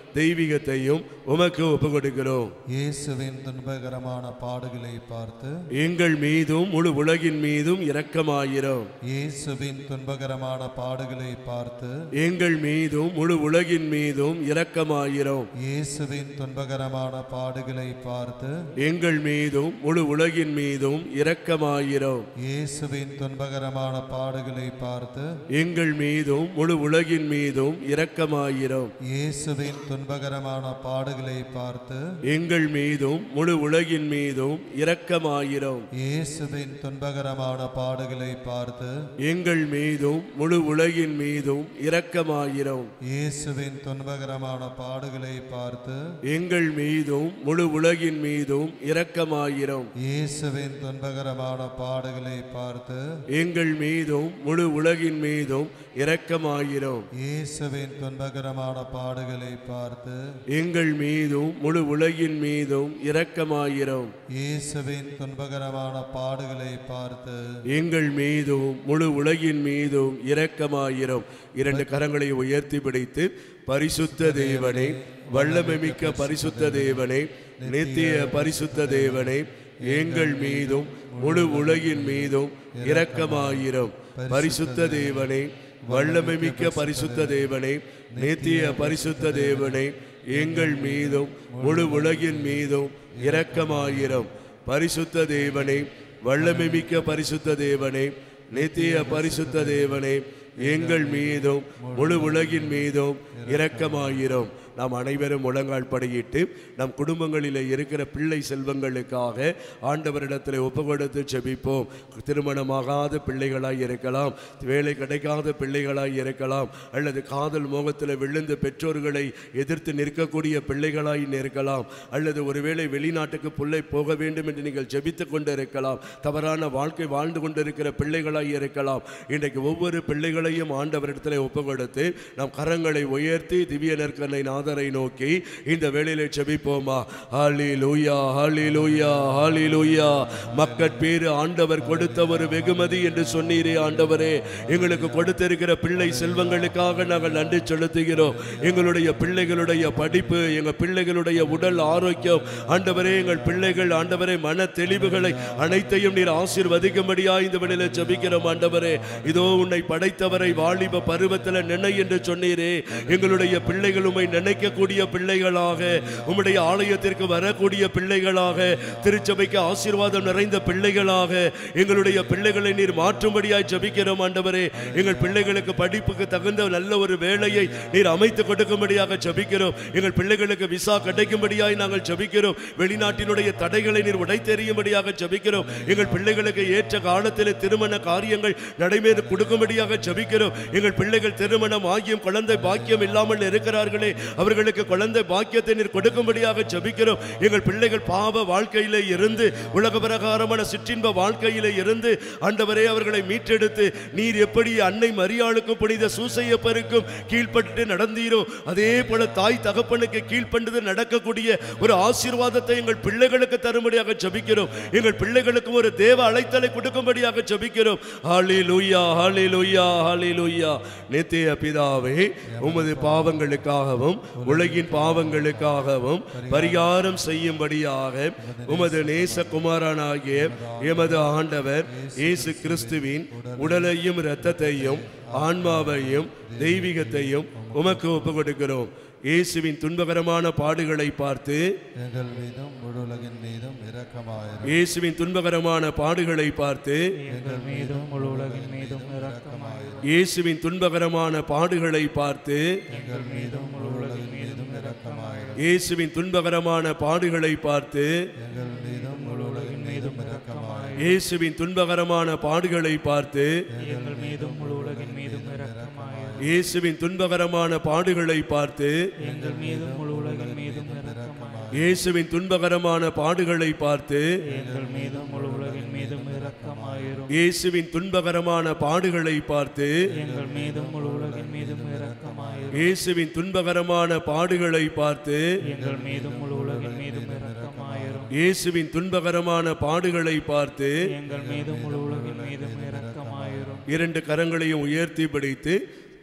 தெய்வீகத்தையும் உமக்கு ஒப்பு கொடுக்கிறோம் இயேசுவின் துன்பகரமான பாடுகளை பார்த்து எங்கள் மீதும் முழு உலகின் மீதும் இரக்கமாயிரும் இயேசுவின் துன்பகரமான பாடுகளை பார்த்து எங்கள் மீதும் முழு உலகின் மீதும் இரக்கமாயிரும் இயேசுவின் துன்பகரமான பாடுகளை பார்த்து எங்கள் மீதும் முழு உலகின் மீதும் இரக்கமாயிரும் இயேசுவின் துன்பகரமான பாடுகளை பார்த்து எங்கள் மீதும் முழு உலகின் மீதும் இரக்கமாயிரும் இயேசுவின் துன்பகரமான பாடுகளை பார்த்து எங்கள் மீதும் முழு உலகின் மீதும் இரக்கமாயிரும் இயேசுவின் துன்பகரமான பாடுகளை பார்த்து எங்கள் மீதும் முழு உலகின் மீதும் இரக்கமாயிரும் இயேசுவின் துன்பகரமான பாடுகளை பார்த்து எங்கள் மீதும் முழு உலகின் மீதும் இரக்கமாயிரும் இயேசுவின் துன்பகரமான பாடுகளை பார்த்து எங்கள் மீதும் முழு உலகின் மீதும் இரக்கமாயிரும் இயேசுவின் துன்பகரமான பாடுகளை பார்த்து எங்கள் மீதும் முழு உலகின் மீதும் இரக்கமாயிரும் இயேசுவின் துன்பகரமான பாடுகளை பார்த்து எங்கள் மீதும் முழு உலகின் மீதும் இரக்கமாயிரும் இரண்டு கரங்களை உயர்த்தி பிடித்து பரிசுத்த தேவனே வல்லமைமிக்க பரிசுத்த தேவனே நித்திய பரிசுத்த தேவனே எங்கள் மீதும் முழு உலகின் மீதும் இரக்கமாயிரும் பரிசுத்த தேவனே வல்லமைமிக்க பரிசுத்த தேவனே நித்திய பரிசுத்த தேவனே எங்கள் மீதும் முழு உலகின் மீதும் இரக்கமாயிரும் பரிசுத்த தேவனே வல்லமைமிக்க பரிசுத்த தேவனே நித்திய பரிசுத்த தேவனே எங்கள் மீதும் முழு உலகின் மீதும் இரக்கமாயிரும் நாம் அனைவரும் முழங்கால் படியிட்டு நம் குடும்பங்களில் இருக்கிற பிள்ளை செல்வங்களுக்காக ஆண்டவரிடத்தில் ஒப்பு கொடுத்து செபிப்போம் திருமணமாகாத பிள்ளைகளாய் இருக்கலாம் வேலை கிடைக்காத பிள்ளைகளாய் இருக்கலாம் அல்லது காதல் மோகத்தில் விழுந்து பெற்றோர்களை எதிர்த்து நிற்கக்கூடிய பிள்ளைகளாய் இருக்கலாம் அல்லது ஒருவேளை வெளிநாட்டுக்கு பிள்ளை போக வேண்டும் என்று நீங்கள் ஜெபித்து கொண்டு இருக்கலாம் தவறான வாழ்க்கை வாழ்ந்து கொண்டிருக்கிற பிள்ளைகளாய் இருக்கலாம் இன்றைக்கு ஒவ்வொரு பிள்ளைகளையும் ஆண்டவரிடத்தில் ஒப்பு கொடுத்து நாம் கரங்களை உயர்த்தி திவ்ய நற்கனை நாதரை நோக்கி இந்த வேளையிலே செபிப்போமா ஹாலி லூயா ஹாலி லூயா ஹாலி லூயா மக்கட் பேரு ஆண்டவர் கொடுத்த ஒரு வெகுமதி என்று சொன்னீரே ஆண்டவரே எங்களுக்கு கொடுத்திருக்கிற பிள்ளை செல்வங்களுக்காக நாங்கள் நன்றி செலுத்துகிறோம் எங்களுடைய பிள்ளைகளுடைய படிப்பு எங்கள் பிள்ளைகளுடைய உடல் ஆரோக்கியம் ஆண்டவரே எங்கள் பிள்ளைகள் ஆண்டவரே மன தெளிவுகளை அனைத்தையும் நீர் ஆசீர்வதிக்கும்படியா இந்த வேளையில ஜெபிக்கிறோம் ஆண்டவரே இதோ உன்னை படைத்தவரை வாலிப பருவத்தில் நினை என்று சொன்னீரே எங்களுடைய பிள்ளைகள் உம்மை நினைக்கக்கூடிய பிள்ளைகளாக உம்முடைய ஆலயத்திற்கு வரக்கூடிய பிள்ளைகளாக திருச்சபைக்கு ஆசீர்வாதம் நிறைந்த பிள்ளைகளாக எங்களுடைய பிள்ளைகளை நீர் மாற்றும்படியாய் ஜெபிக்கிறோம் ஆண்டவரே எங்கள் பிள்ளைகளுக்கு படிப்புக்கு தகுந்த நல்ல ஒரு வேலையை நீர் அமைத்து கொடுக்கும்படியாக ஜெபிக்கிறோம் எங்கள் பிள்ளைகளுக்கு விசா கிடைக்கும்படியாய் நாங்கள் ஜெபிக்கிறோம் வெளிநாட்டினுடைய தடைகளை நீர் உடைத்தெறியும்படியாக ஜெபிக்கிறோம் எங்கள் பிள்ளைகளுக்கு ஏற்ற காலத்தில் திருமண காரியங்கள் நடைபெற கொடுக்கும்படியாக ஜெபிக்கிறோம் எங்கள் பிள்ளைகள் திருமணம் ஆகியும் குழந்தை பாக்கியம் இல்லாமல் இருக்கிறார்களே அவர்களுக்கு குழந்தை பாக்கியத்தை நீர் கொடுக்கும்படியாக ஜெபிக்கிறோம் எங்கள் பிள்ளைகள் பாவ வாழ்க்கையிலே இருந்து உலக பிரகாரமான சிற்றின்ப வாழ்க்கையிலே இருந்து ஆண்டவரே அவர்களை மீட்டெடுத்து நீர் எப்படி அன்னை மரியாளுக்கும் புனித சூசையப்பருக்கும் கீழ்ப்பட்டு நடந்தீரோ அதே போல தாய் தகப்பனுக்கு கீழ்ப்பண்டது நடக்கக்கூடிய ஒரு ஆசீர்வாதத்தை எங்கள் பிள்ளைகளுக்கு தரும்படியாக ஜெபிக்கிறோம் எங்கள் பிள்ளைகளுக்கும் ஒரு தேவ அழைத்தலை கொடுக்கும்படியாக ஜெபிக்கிறோம் ஹாலி லூயா ஹாலி லூயா ஹாலி லூயா நித்திய பிதாவே உமது பாவங்களுக்காகவும் உலகின் பாவங்களுக்காகவும் பரிகாரம் செய்யும்படியாக உமது நேச குமாரனாகிய எமது ஆண்டவர் இயேசு கிறிஸ்துவின் உடலையும் இரத்தத்தையும் ஆன்மாவையும் தெய்வீகத்தையும் உமக்கு ஒப்பு கொடுக்கிறோம் இயேசுவின் துன்பகரமான பாடுகளை பார்த்து எங்கள் மீதும் முழு உலகின் மீதும் இரக்கமாயிரும் இயேசுவின் துன்பகரமான பாடுகளை பார்த்து எங்கள் மீதும் முழு உலகின் மீதும் இரக்கமாயிரும் இயேசுவின் துன்பகரமான பாடுகளை பார்த்து எங்கள் மீதும் முழு உலகின் மீதும் இரக்கமாயிரும் இயேசுவின் துன்பகரமான பாடுகளை பார்த்து எங்கள் மீதும் முழு உலகின் மீதும் இரக்கமாயிரும் இயேசுவின் துன்பகரமான பாடுகளை பார்த்து எங்கள் மீதும் முழு உலகின் மீதும் இரக்கமாயிரும் இயேசுவின் துன்பகரமான பாடுகளை பார்த்து எங்கள் மீதும் முழு உலகின் மீதும் இரக்கமாயிரும் இயேசுவின் துன்பகரமான பாடுகளை பார்த்து எங்கள் மீதும் முழு உலகின் மீதும் இரக்கமாயிரும் இயேசுவின் துன்பகரமான பாடுகளை பார்த்து எங்கள் மீதும் முழு உலகின் மீதும் இரக்கமாயிரும் இயேசுவின் துன்பகரமான பாடுகளை பார்த்து எங்கள் மீதும் முழு உலகின் மீதும் இரக்கமாயிரும் இயேசுவின் துன்பகரமான பாடுகளை பார்த்து எங்கள் மீதும் முழு உலகின் மீதும் இரக்கமாயிரும் இரண்டு கரங்களையும் உயர்த்தி பிடித்து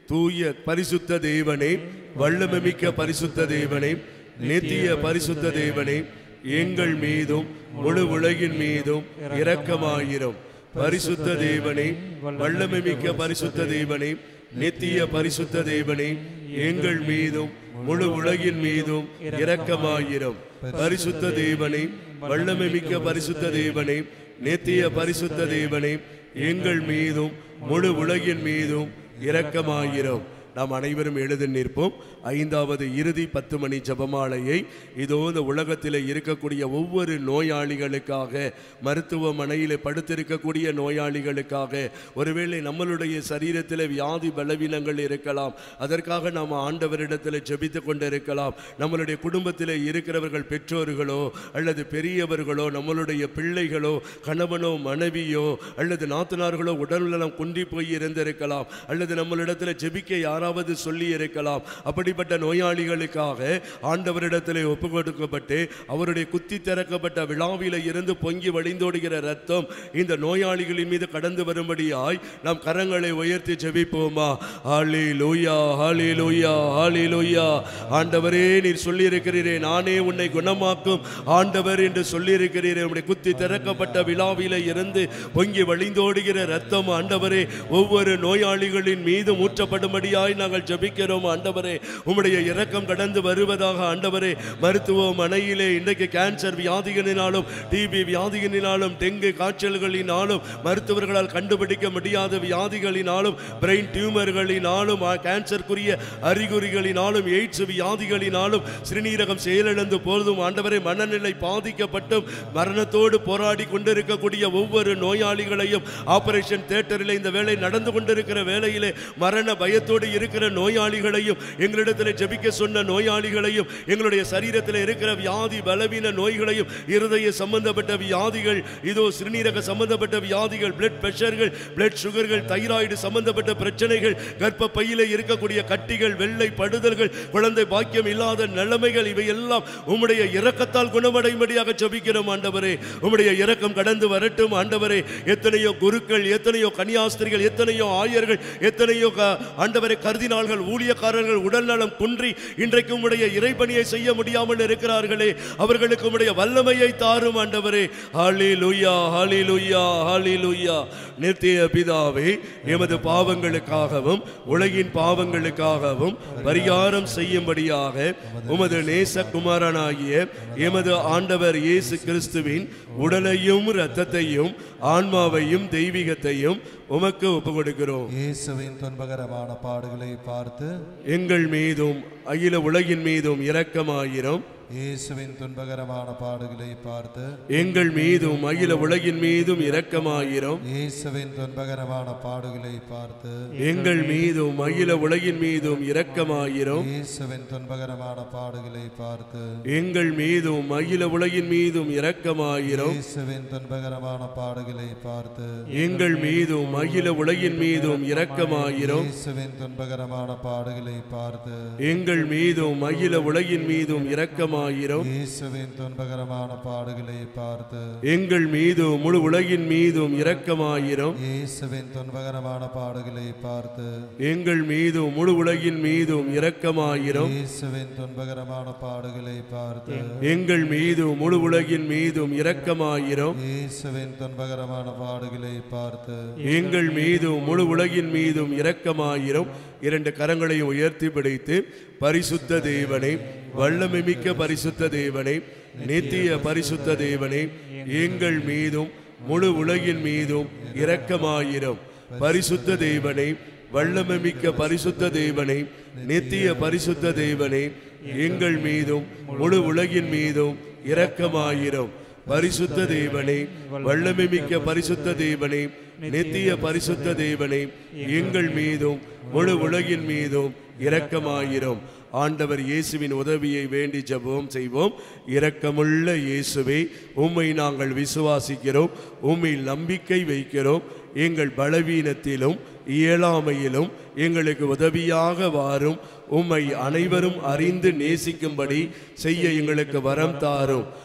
தூய பரிசுத்த தேவனே வல்லமைமிக்க பரிசுத்த தேவனே நித்திய பரிசுத்த தேவனே எங்கள் மீதும் முழு உலகின் மீதும் இரக்கமாயிரும் பரிசுத்த தேவனே வல்லமைமிக்க பரிசுத்த தேவனே நித்திய பரிசுத்த தேவனே எங்கள் மீதும் முழு உலகின் மீதும் இரக்கமாயிரும் பரிசுத்த தேவனே வல்லமைமிக்க பரிசுத்த தேவனே நித்திய பரிசுத்த தேவனே எங்கள் மீதும் முழு உலகின் மீதும் இரக்கமாயிரும் நாம் அனைவரும் எழுதி நிற்போம் ஐந்தாவது இறுதி பத்து மணி ஜபமாலையை இதோ இந்த உலகத்தில் இருக்கக்கூடிய ஒவ்வொரு நோயாளிகளுக்காக மருத்துவமனையில் படுத்திருக்கக்கூடிய நோயாளிகளுக்காக ஒருவேளை நம்மளுடைய சரீரத்தில் வியாதி பலவீனங்கள் இருக்கலாம் அதற்காக நாம் ஆண்டவரிடத்தில் ஜெபித்து கொண்டிருக்கலாம் நம்மளுடைய குடும்பத்தில் இருக்கிறவர்கள் பெற்றோர்களோ அல்லது பெரியவர்களோ நம்மளுடைய பிள்ளைகளோ கணவனோ மனைவியோ அல்லது நாத்தனார்களோ உடல்நலம் குன்றி போய் இருந்திருக்கலாம் அல்லது நம்மளிடத்தில் ஜெபிக்க யாராவது சொல்லி இருக்கலாம் அப்படிப்பட்ட நோயாளிகளுக்காக ஆண்டவரிடத்தில் ஒப்பு கொடுக்கப்பட்டு அவருடைய குத்தி திறக்கப்பட்ட விழாவில இருந்து பொங்கி வழிந்தோடுகிற ரத்தம் இந்த நோயாளிகளின் மீது கடந்து வரும்படியாய் நாம் கரங்களை உயர்த்தி ஜெபிப்போமா ஹாலி லூயா ஹாலி லூயா ஹாலி லூயா ஆண்டவரே நீர் சொல்லியிருக்கிறீரே நானே உன்னை குணமாக்கும் ஆண்டவர் என்று சொல்லியிருக்கிறீரே உம்முடைய குத்தி திறக்கப்பட்ட விழாவில இருந்து பொங்கி வழிந்தோடுகிற ரத்தம் ஆண்டவரே ஒவ்வொரு நோயாளிகளின் மீது ஊற்றப்படும்படியாய் நாங்கள் ஜெபிக்கிறோம் ஆண்டவரே உம்முடைய இரக்கம் கடந்து வருவதாக ஆண்டவரே மருத்துவமனையிலே இன்றைக்கு கேன்சர் வியாதிகளினாலும் டிபி வியாதிகளினாலும் டெங்கு காய்ச்சல்களினாலும் மருத்துவர்களால் கண்டுபிடிக்க முடியாத வியாதிகளினாலும் பிரெயின் டியூமர்களினாலும் ஆ, கேன்சருக்குரிய அறிகுறிகளினாலும் எய்ட்ஸ் வியாதிகளினாலும் சிறுநீரகம் செயலிழந்து போதும் ஆண்டவரே மனநிலை பாதிக்கப்பட்டும் மரணத்தோடு போராடி கொண்டிருக்கக்கூடிய ஒவ்வொரு நோயாளிகளையும் ஆபரேஷன் தியேட்டரில் இந்த வேலை நடந்து கொண்டிருக்கிற வேளையிலே மரண பயத்தோடு இருக்கிற நோயாளிகளையும் எங்களிடத்தில் ஜெபிக்க சொன்ன நோயாளிகளையும் எங்களுடைய சரீரத்தில் இருக்கிற வியாதி பலவீன நோய்களையும் இருதய சம்பந்தப்பட்ட வியாதிகள் இதோ சிறுநீரக சம்பந்தப்பட்ட வியாதிகள் பிளட் பிரஷர்கள் பிளட் சுகர்கள் தைராய்டு சம்பந்தப்பட்ட பிரச்சனைகள் கர்ப்ப பையிலே இருக்கக்கூடிய கட்டிகள் வெள்ளை படுதல்கள் குழந்தை பாக்கியம் இல்லாத நிலைமைகள் இவையெல்லாம் உம்முடைய இரக்கத்தால் குணமடையும்படியாக ஜெபிக்கிறோம் ஆண்டவரே உம்முடைய இரக்கம் கடந்து வரட்டும் ஆண்டவரே எத்தனையோ குருக்கள் எத்தனையோ கன்னியாஸ்திரிகள் எத்தனையோ ஆயர்கள் எத்தனையோ க- ஆண்டவரே கருதினாள்கள் ஊழியக்காரர்கள் உடல்நலம் குன்றி இன்றைக்கு உம்முடைய இறைபணியை செய்ய முடியாமல் இருக்கிறார்களே அவர்களுக்கு உம்முடைய வல்லமையை தாரும் ஆண்டவரே ஹாலி லுய்யா ஹாலி லுய்யா ஹாலி லுய்யா நித்திய பிதாவே எமது பாவங்களுக்காகவும் உலகின் பாவங்களுக்காகவும் பரிகாரம் செய்யும்படியாக உமது நேசகுமாரனாகிய எமது ஆண்டவர் இயேசு கிறிஸ்துவின் உடலையும் இரத்தத்தையும் ஆன்மாவையும் தெய்வீகத்தையும் உமக்கு ஒப்புக் கொடுக்கிறோம் இயேசுவின் துன்பகரமான பாடுகளை பார்த்து எங்கள் மீதும் அகில உலகின் மீதும் இரக்கமாயிரும் இயேசுவின் துன்பகரமான பாடுகளை பார்த்து எங்கள் மீதும் அகில உலகின் மீதும் இரக்கமாயிரும் இயேசுவின் துன்பகரமான பாடுகளை பார்த்து எங்கள் மீதும் அகில உலகின் மீதும் இரக்கமாயிரும் இயேசுவின் துன்பகரமான பாடுகளை பார்த்து எங்கள் மீதும் அகில உலகின் மீதும் இரக்கமாயிரும் இயேசுவின் துன்பகரமான பாடுகளை பார்த்து எங்கள் மீதும் அகில உலகின் மீதும் இரக்கமாயிரும் இயேசுவின் துன்பகரமான பாடுகளை பார்த்து எங்கள் மீதும் அகில உலகின் மீதும் இரக்கமாயிரும் இயேசுவின் துன்பகரமான பாடுகளை பார்த்து எங்கள் மீதும் முழு உலகின் மீதும் இரக்கமாயிரும் இயேசுவின் துன்பகரமான பாடுகளை பார்த்து எங்கள் மீதும் முழு உலகின் மீதும் இரக்கமாயிரும் இயேசுவின் துன்பகரமான பாடுகளை பார்த்து எங்கள் மீதும் முழு உலகின் மீதும் இரக்கமாயிரும் இயேசுவின் துன்பகரமான பாடுகளை பார்த்து எங்கள் மீதும் முழு உலகின் மீதும் இரக்கமாயிரும் இரண்டு கரங்களை உயர்த்தி பிடித்து பரிசுத்த தேவனை வல்லமைமிக்க பரிசுத்த தேவனை நித்திய பரிசுத்த தேவனை எங்கள் மீதும் முழு உலகின் மீதும் இரக்கமாயிரும் பரிசுத்த தேவனை வல்லமைமிக்க பரிசுத்த தேவனை நித்திய பரிசுத்த தேவனை எங்கள் மீதும் முழு உலகின் மீதும் இரக்கமாயிரும் பரிசுத்த தேவனை வல்லமைமிக்க பரிசுத்த தேவனை நித்திய பரிசுத்த தேவனை எங்கள் மீதும் முழு உலகின் மீதும் இரக்கமாயிரும் ஆண்டவர் இயேசுவின் உதவியை வேண்டி ஜெபம் செய்வோம் இரக்கமுள்ள இயேசுவே உம்மை நாங்கள் விசுவாசிக்கிறோம் உம்மை நம்பிக்கை வைக்கிறோம் எங்கள் பலவீனத்திலும் இயலாமையிலும் எங்களுக்கு உதவியாக வாரும் உம்மை அனைவரும் அறிந்து நேசிக்கும்படி செய்ய எங்களுக்கு வரம் தாரும்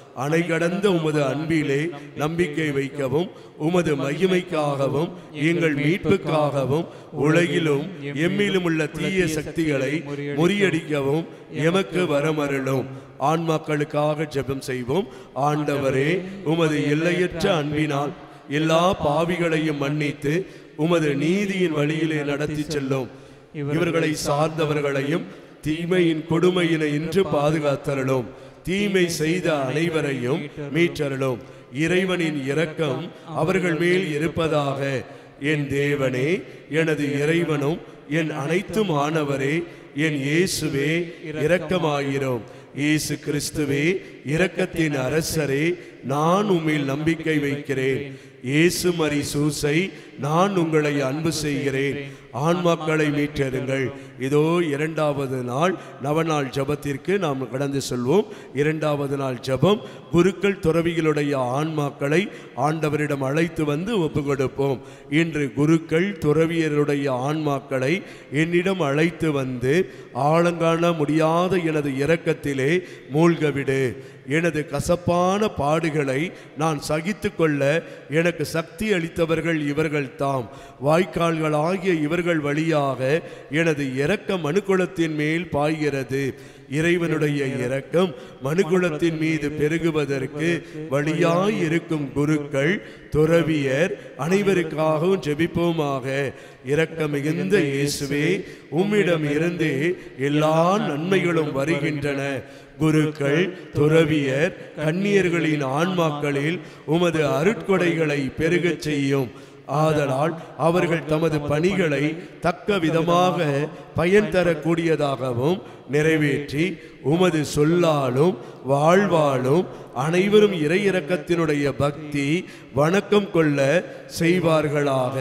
அணை கடந்த உமது அன்பிலே நம்பிக்கை வைக்கவும் உமது மகிமைக்காகவும் எங்கள் மீட்புக்காகவும் உலகிலும் எம்மிலும் உள்ள தீய சக்திகளை முறியடிக்கவும் எமக்கு வரமருளும் ஆன்மாக்களுக்காக ஜெபம் செய்வோம் ஆண்டவரே உமது எல்லையற்ற அன்பினால் எல்லா பாவிகளையும் மன்னித்து உமது நீதியின் வழியிலே நடத்தி செல்லும் இவர்களை சார்ந்தவர்களையும் தீமையின் கொடுமையினை இன்று பாதுகாத்தருளும் தீமை செய்த அனைவரையும் மீட்டருளும் இறைவனின் இரக்கம் அவர்கள் மேல் இருப்பதாக என் தேவனே எனது இறைவனும் என் அனைத்தும் ஆனவரே என் இயேசுவே இரக்கமாயிரும் இயேசு கிறிஸ்துவே இரக்கத்தின் அரசரே நான் உம்மில் நம்பிக்கை வைக்கிறேன் இயேசு மரி சூசை நான் உங்களை அன்பு செய்கிறேன் ஆன்மாக்களை மீட்டெடுங்கள் இதோ இரண்டாவது நாள் நவநாள் ஜபத்திற்கு நாம் கடந்து செல்வோம் இரண்டாவது நாள் ஜபம் குருக்கள் துறவிகளுடைய ஆன்மாக்களை ஆண்டவரிடம் அழைத்து வந்து ஒப்பு கொடுப்போம் இன்று குருக்கள் துறவியருடைய ஆன்மாக்களை என்னிடம் அழைத்து வந்து ஆழங்காண முடியாத எனது இரக்கத்திலே மூழ்கவிடு எனது கசப்பான பாடுகளை நான் சகித்து கொள்ள எனக்கு சக்தி அளித்தவர்கள் இவர்கள் தாம் வாய்க்கால்களாகிய இவர்கள் வழியாக எனது இரக்க மனுக்குலத்தின் மேல் பாய்கிறது இறைவனுடைய இரக்கம் மனுக்குலத்தின் மீது பெருகுவதற்கு வழியாய் இருக்கும் குருக்கள் துறவியர் அனைவருக்காகவும் ஜெபிப்போமாக இரக்கம் மிகுந்த இயேசுவே உம்மிடம் இருந்தே எல்லா நன்மைகளும் வருகின்றன குருக்கள் துறவியர் கன்னியர்களின் ஆன்மாக்களில் உமது அருட்கொடைகளை பெருகச் செய்யும் ஆதலால் அவர்கள் தமது பணிகளை தக்க விதமாக பயன் தரக்கூடியதாகவும் நிறைவேற்றி உமது சொல்லாலும் வாழ்வாலும் அனைவரும் இறையிறக்கத்தினுடைய பக்தி வணக்கம் கொள்ள செய்வார்களாக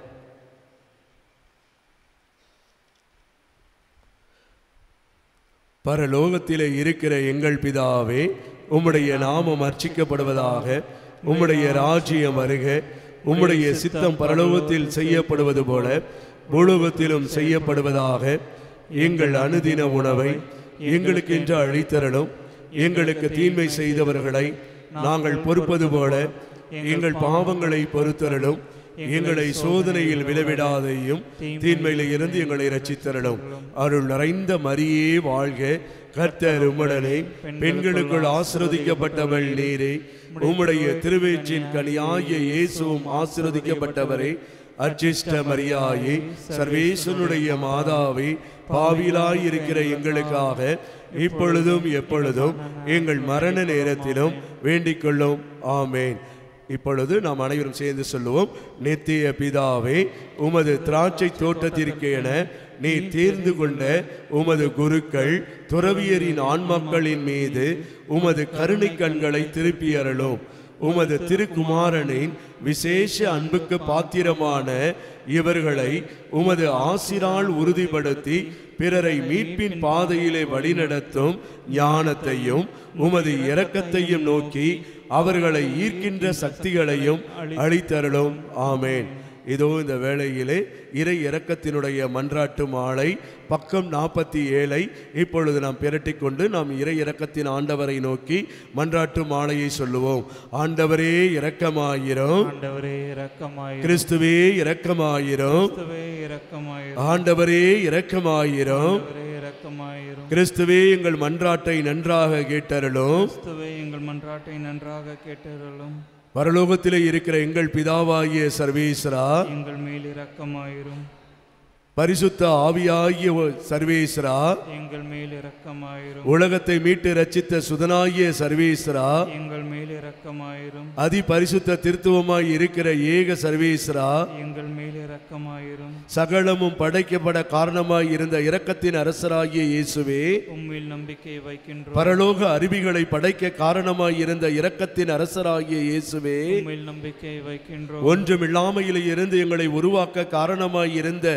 பரலோகத்திலே இருக்கிற எங்கள் பிதாவே உம்முடைய நாமம் அர்ச்சிக்கப்படுவதாக உம்முடைய ராஜ்யம் வருக உம்முடைய சித்தம் பரலோகத்தில் செய்யப்படுவது போல பூலோகத்திலும் செய்யப்படுவதாக எங்கள் அனுதின உணவை எங்களுக்கு என்று அழித்தரலும் எங்களுக்கு தீமை செய்தவர்களை நாங்கள் பொறுப்பது போல எங்கள் பாவங்களை பொறுத்தரலும் எங்களை சோதனையில் விளைவிடாதையும் தீன்மையில இருந்து எங்களை ரட்சித்தரலும் அருள் நிறைந்த மரியே வாழ்க கர்த்தர் உம்முடனே பெண்களுக்குள் ஆசிரதிக்கப்பட்டவள் நீரே உம்முடைய திருவேற்றின் கனியாகிய இயேசுவும் ஆசிரதிக்கப்பட்டவரே அர்ச்சிஷ்ட மரியாயே சர்வேசனுடைய மாதாவே பாவிலாய் இருக்கிற எங்களுக்காக இப்பொழுதும் எப்பொழுதும் எங்கள் மரண நேரத்திலும் வேண்டிக் கொள்ளும் ஆமேன் இப்பொழுது நாம் அனைவரும் சேர்ந்து சொல்லுவோம் நித்திய பிதாவே உமது திராட்சை தோட்டத்திற்கு என நீ தேர்ந்து கொண்ட உமது குருக்கள் துறவியரின் ஆன்மாக்களின் மீது உமது கருணை கண்களை திருப்பி அருளும் உமது திருக்குமாரனின் விசேஷ அன்புக்கு பாத்திரமான இவர்களை உமது ஆசிரால் உறுதிப்படுத்தி பிறரை மீட்பின் பாதையிலே வழிநடத்தும் ஞானத்தையும் உமது இரக்கத்தையும் நோக்கி அவர்களை ஈர்க்கின்ற சக்திகளையும் அளித்தருளும் ஆமேன் இதோ இந்த வேளையிலே இறை இரக்கத்தினுடைய மன்றாட்டு மாலை பக்கம் நாற்பத்தி ஏழை இப்பொழுது நாம் பிரட்டிக் கொண்டு நாம் இறை இரக்கத்தின் ஆண்டவரை நோக்கி மன்றாட்டு மாலையை சொல்லுவோம் ஆண்டவரே இரக்கமாயிரும் ஆண்டவரே இரக்கமாயிரும் கிறிஸ்துவே இரக்கமாயிரும் கிறிஸ்துவே இரக்கமாயிரும் ஆண்டவரே இரக்கமாயிரும் ஆண்டவரே இரக்கமாயிரும் கிறிஸ்துவே எங்கள் மன்றாட்டை நன்றாக கேட்டருளும் கிறிஸ்துவே எங்கள் மன்றாட்டை நன்றாக கேட்டருளும் பரலோகத்திலே இருக்கிற எங்கள் பிதாவாகிய சர்வேஸ்வரா எங்கள் மேல் இரக்கமாயிரும் பரிசுத்த ஆவியாகிய சர்வேஸ்வரா எங்கள் மேல் இரக்கமாயிரும் உலகத்தை மீட்டு ரச்சித்த சுதனாகிய சர்வேஸ்வரா எங்கள் மேல் இரக்கமாயிரும் அதி பரிசுத்த திருத்துவமாய் இருக்கிற ஏக சர்வேஸ்வரா எங்கள் மேல் இரக்கமாயிரும் சகலமும் படைக்கப்பட காரணமாய் இருந்த இரக்கத்தின் அரசராகிய இயேசுவே உம்மில் நம்பிக்கை வைக்கின்றோம் பரலோக அருவிகளை படைக்க காரணமாய் இருந்த இரக்கத்தின் அரசராகிய இயேசுவே உம்மில் நம்பிக்கை வைக்கின்றோம் ஒன்றுமில்லாமையிலே இருந்து எங்களை உருவாக்க காரணமாய் இருந்த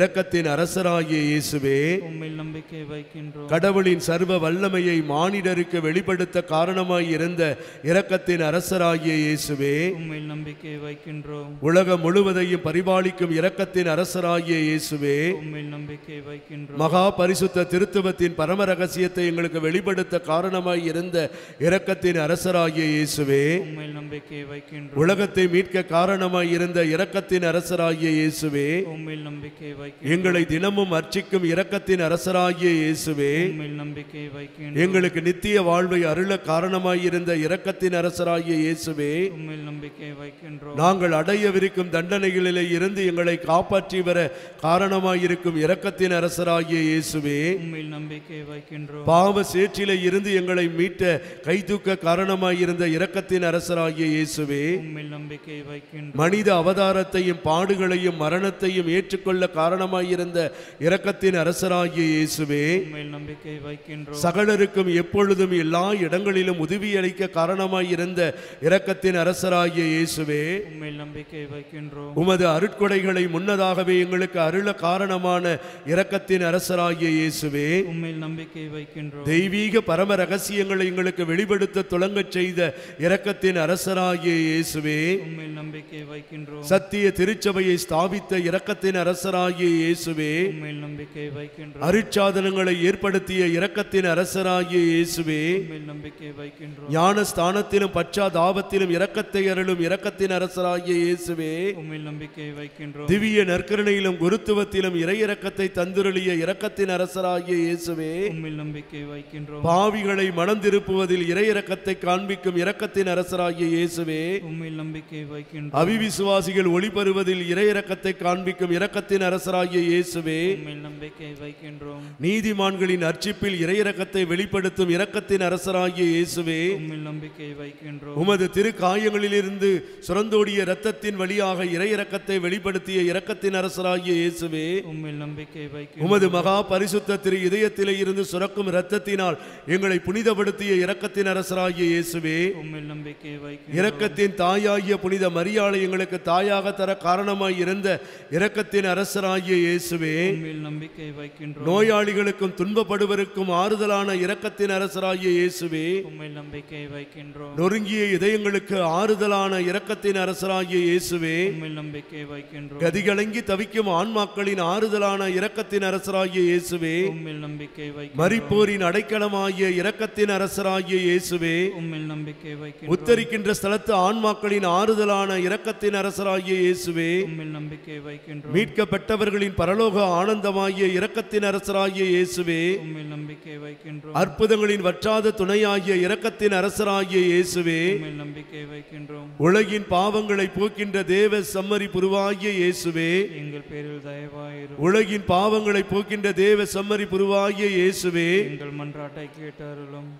இரக்கத்தின் அரசராகிய இயேசுவே உம்மில் நம்பிக்கை வைக்கின்றோம் கடவுளின் சர்வ வல்லமையை மானிடருக்கு வெளிப்படுத்த காரணமாய் இருந்த இரக்கத்தின் அரசராகிய இயேசுவே உம்மில் நம்பிக்கை வைக்கின்றோம் உலகம் முழுவதையும் பரிபாலிக்கும் இரக்கத்தின் அரசராகிய இயேசுவே உம்மில் நம்பிக்கை வைக்கின்றோம் மகா பரிசுத்த திருத்துவத்தின் பரம ரகசியத்தை எங்களுக்கு வெளிப்படுத்த காரணமாய் இருந்த இரக்கத்தின் அரசராகிய இயேசுவே உம்மில் நம்பிக்கை வைக்கின்றோம் உலகத்தை மீட்க காரணமாய் இருந்த இரக்கத்தின் அரசராகிய இயேசுவே உம்மில் நம்பிக்கை வைக்கின்றோம் எங்களை தினமும் அர்ச்சிக்கும் இரக்கத்தின் அரசராகிய இயேசுவே உம்மில் நம்பிக்கை வைக்கின்றோம் எங்களுக்கு நித்திய வாழ்வை அருள காரணமாய் இருந்த இரக்கத்தின் அரசராகிய இயேசுவே உம்மில் நம்பிக்கை வைக்கின்றோம் நாங்கள் அடையவிருக்கும் தண்டனைகளிலே இருந்து எங்களை காப்பாற்றி வர காரணமாயிருக்கும் இரக்கத்தின் அரசராகிய இயேசுவே உம்மில் நம்பிக்கை வைக்கின்றோம் பாவ சேற்றிலே இருந்து எங்களை மீட்ட கைதூக்க காரணமாயிருந்த இரக்கத்தின் அரசராகிய இயேசுவே உம்மில் நம்பிக்கை வைக்கின்றோம் மனித அவதாரத்தையும் பாடுகளையும் மரணத்தையும் ஏற்றுக்கொள்ள காரணமாயிருந்த இரக்கத்தின் அரசராகிய இயேசுவே உம்மில் நம்பிக்கை வைக்கின்றோம் சகலருக்கும் எப்பொழுதும் எல்லா இடங்களிலும் உதவியளிக்க காரணமாயிருந்த இரக்கத்தின் அரசராகிய இயேசுவே உம்மில் நம்பிக்கை வைக்கின்றோம் உமது அருட்கொடைகளை முன்னதாகவே எங்களுக்கு அருள காரணமான இரக்கத்தின் அரசராகிய இயேசுவே உம்மில் நம்பிக்கை வைக்கின்றோம் தெய்வீக பரம ரகசியங்களை எங்களுக்கு வெளிப்படுத்த துளங்கச் செய்த இரக்கத்தின் அரசராகிய இயேசுவே உம்மில் நம்பிக்கை வைக்கின்றோம் சத்திய திருச்சபையை ஸ்தாபித்த இரக்கத்தின் அரசராகிய இயேசுவே உம்மில் நம்பிக்கை வைக்கின்றோம் அருட்சாதனங்களை ஏற்படுத்திய இரக்கத்தின் அரசராகிய இயேசுவே உம்மில் நம்பிக்கை வைக்கின்றோம் ஞான ஸ்தானத்திலும் பச்சாதாபத்திலும் இரக்கத்தை அருளும் இரக்கத்தின் அரசராகிய இயேசுவே உம்மில் நம்பிக்கை வைக்கின்றோம் திவ்ய நற்கருணையிலும் குருத்துவத்திலும் இறையிறக்கத்தை தந்துருளிய இரக்கத்தின் அரசராகிய இயேசுவே உம்மில் நம்பிக்கை வைக்கின்றோம் பாவிகளை மனந்திருப்புவதில் இறையிறக்கத்தை காண்பிக்கும் இரக்கத்தின் அரசராகிய இயேசுவே உம்மில் நம்பிக்கை வைக்கின்றோம் அவிவிசுவாசிகள் ஒளிபெறுவதில் இறையிறக்கத்தை காண்பிக்கும் இரக்கத்தின் அரசராகிய இயேசுவே உம்மில் நம்பிக்கை வைக்கின்றோம் நீதிமான்களின் அர்ச்சிப்பில் இறையிறக்கத்தை வெளிப்படுத்தும் இரக்கத்தின் அரசராகிய இயேசுவே உம்மில் நம்பிக்கை வைக்கின்றோம் உமது திரு காயங்களிலிருந்து சுரந்தோடிய இரத்தத்தின் வழியாக இறையிறக்கத்தை வெளிப்படுத்திய இரக்கத்தின் அரசராகிய இயேசுவே உம்மில் நம்பிக்கை வைக்கின்றோம் உமது மகா பரிசுத்த திரு இதயத்திலே இருந்து சுரக்கும் இரத்தத்தினால் எங்களை புனிதப்படுத்திய இரக்கத்தின் அரசராகிய இயேசுவே உம்மில் நம்பிக்கை வைக்கின்றோம் இரக்கத்தின் தாயாகிய புனித மரியாளை எங்களுக்கு தாயாக தர காரணமாய் இருந்த இரக்கத்தின் அரசராகிய இயேசுவே உம்மில் நம்பிக்கை வைக்கின்றோம் நோயாளிகளுக்கும் துன்பப்படுவருக்கும் ஆறுதலான இரக்கத்தின் அரசராகிய இயேசுவே உம்மில் நம்பிக்கை வைக்கின்றோம் நொறுங்கிய இதயங்களுக்கு ஆறுதலான இரக்கத்தின் அரசராகிய இயேசுவே உம்மில் நம்பிக்கை வைக்கின்றோம் கதிகலங்கி தவிக்கும் ஆன்மாக்களின் ஆறுதலான இரக்கத்தின் அரசராகிய இயேசுவே உம்மில் நம்பிக்கை வைக்கின்றோம் மரிப்போரின் அடைக்கலமாகிய இரக்கத்தின் அரசராகிய இயேசுவே உம்மில் நம்பிக்கை வைக்கின்றோம் உத்தரிக்கின்ற ஸ்தலத்து ஆன்மாக்களின் ஆறுதலான இரக்கத்தின் அரசராகிய இயேசுவே உம்மில் நம்பிக்கை வைக்கின்றோம் மீட்கப்பட்டவர்களின் பரலோக ஆனந்தமாகிய இரக்கத்தின் அரசராகிய இயேசுவே உம்மில் நம்பிக்கை வைக்கின்றோம் அற்புதங்களின் வற்றாத துணையாகிய இரக்கத்தின் அரசராகிய இயேசுவே உம்மில் நம்பிக்கை வைக்கின்றோம் உலகின் பாவங்களை போக்கின்ற தேவ சம்மரி புருவாகிய இயேசுவே எங்கள் பேரில் தயவாயிரும் உலகின் பாவங்களை போக்கின்ற தேவ சம்மரி புருவாகிய இயேசுவே எங்கள் மன்றாட்டை கேட்டருளும்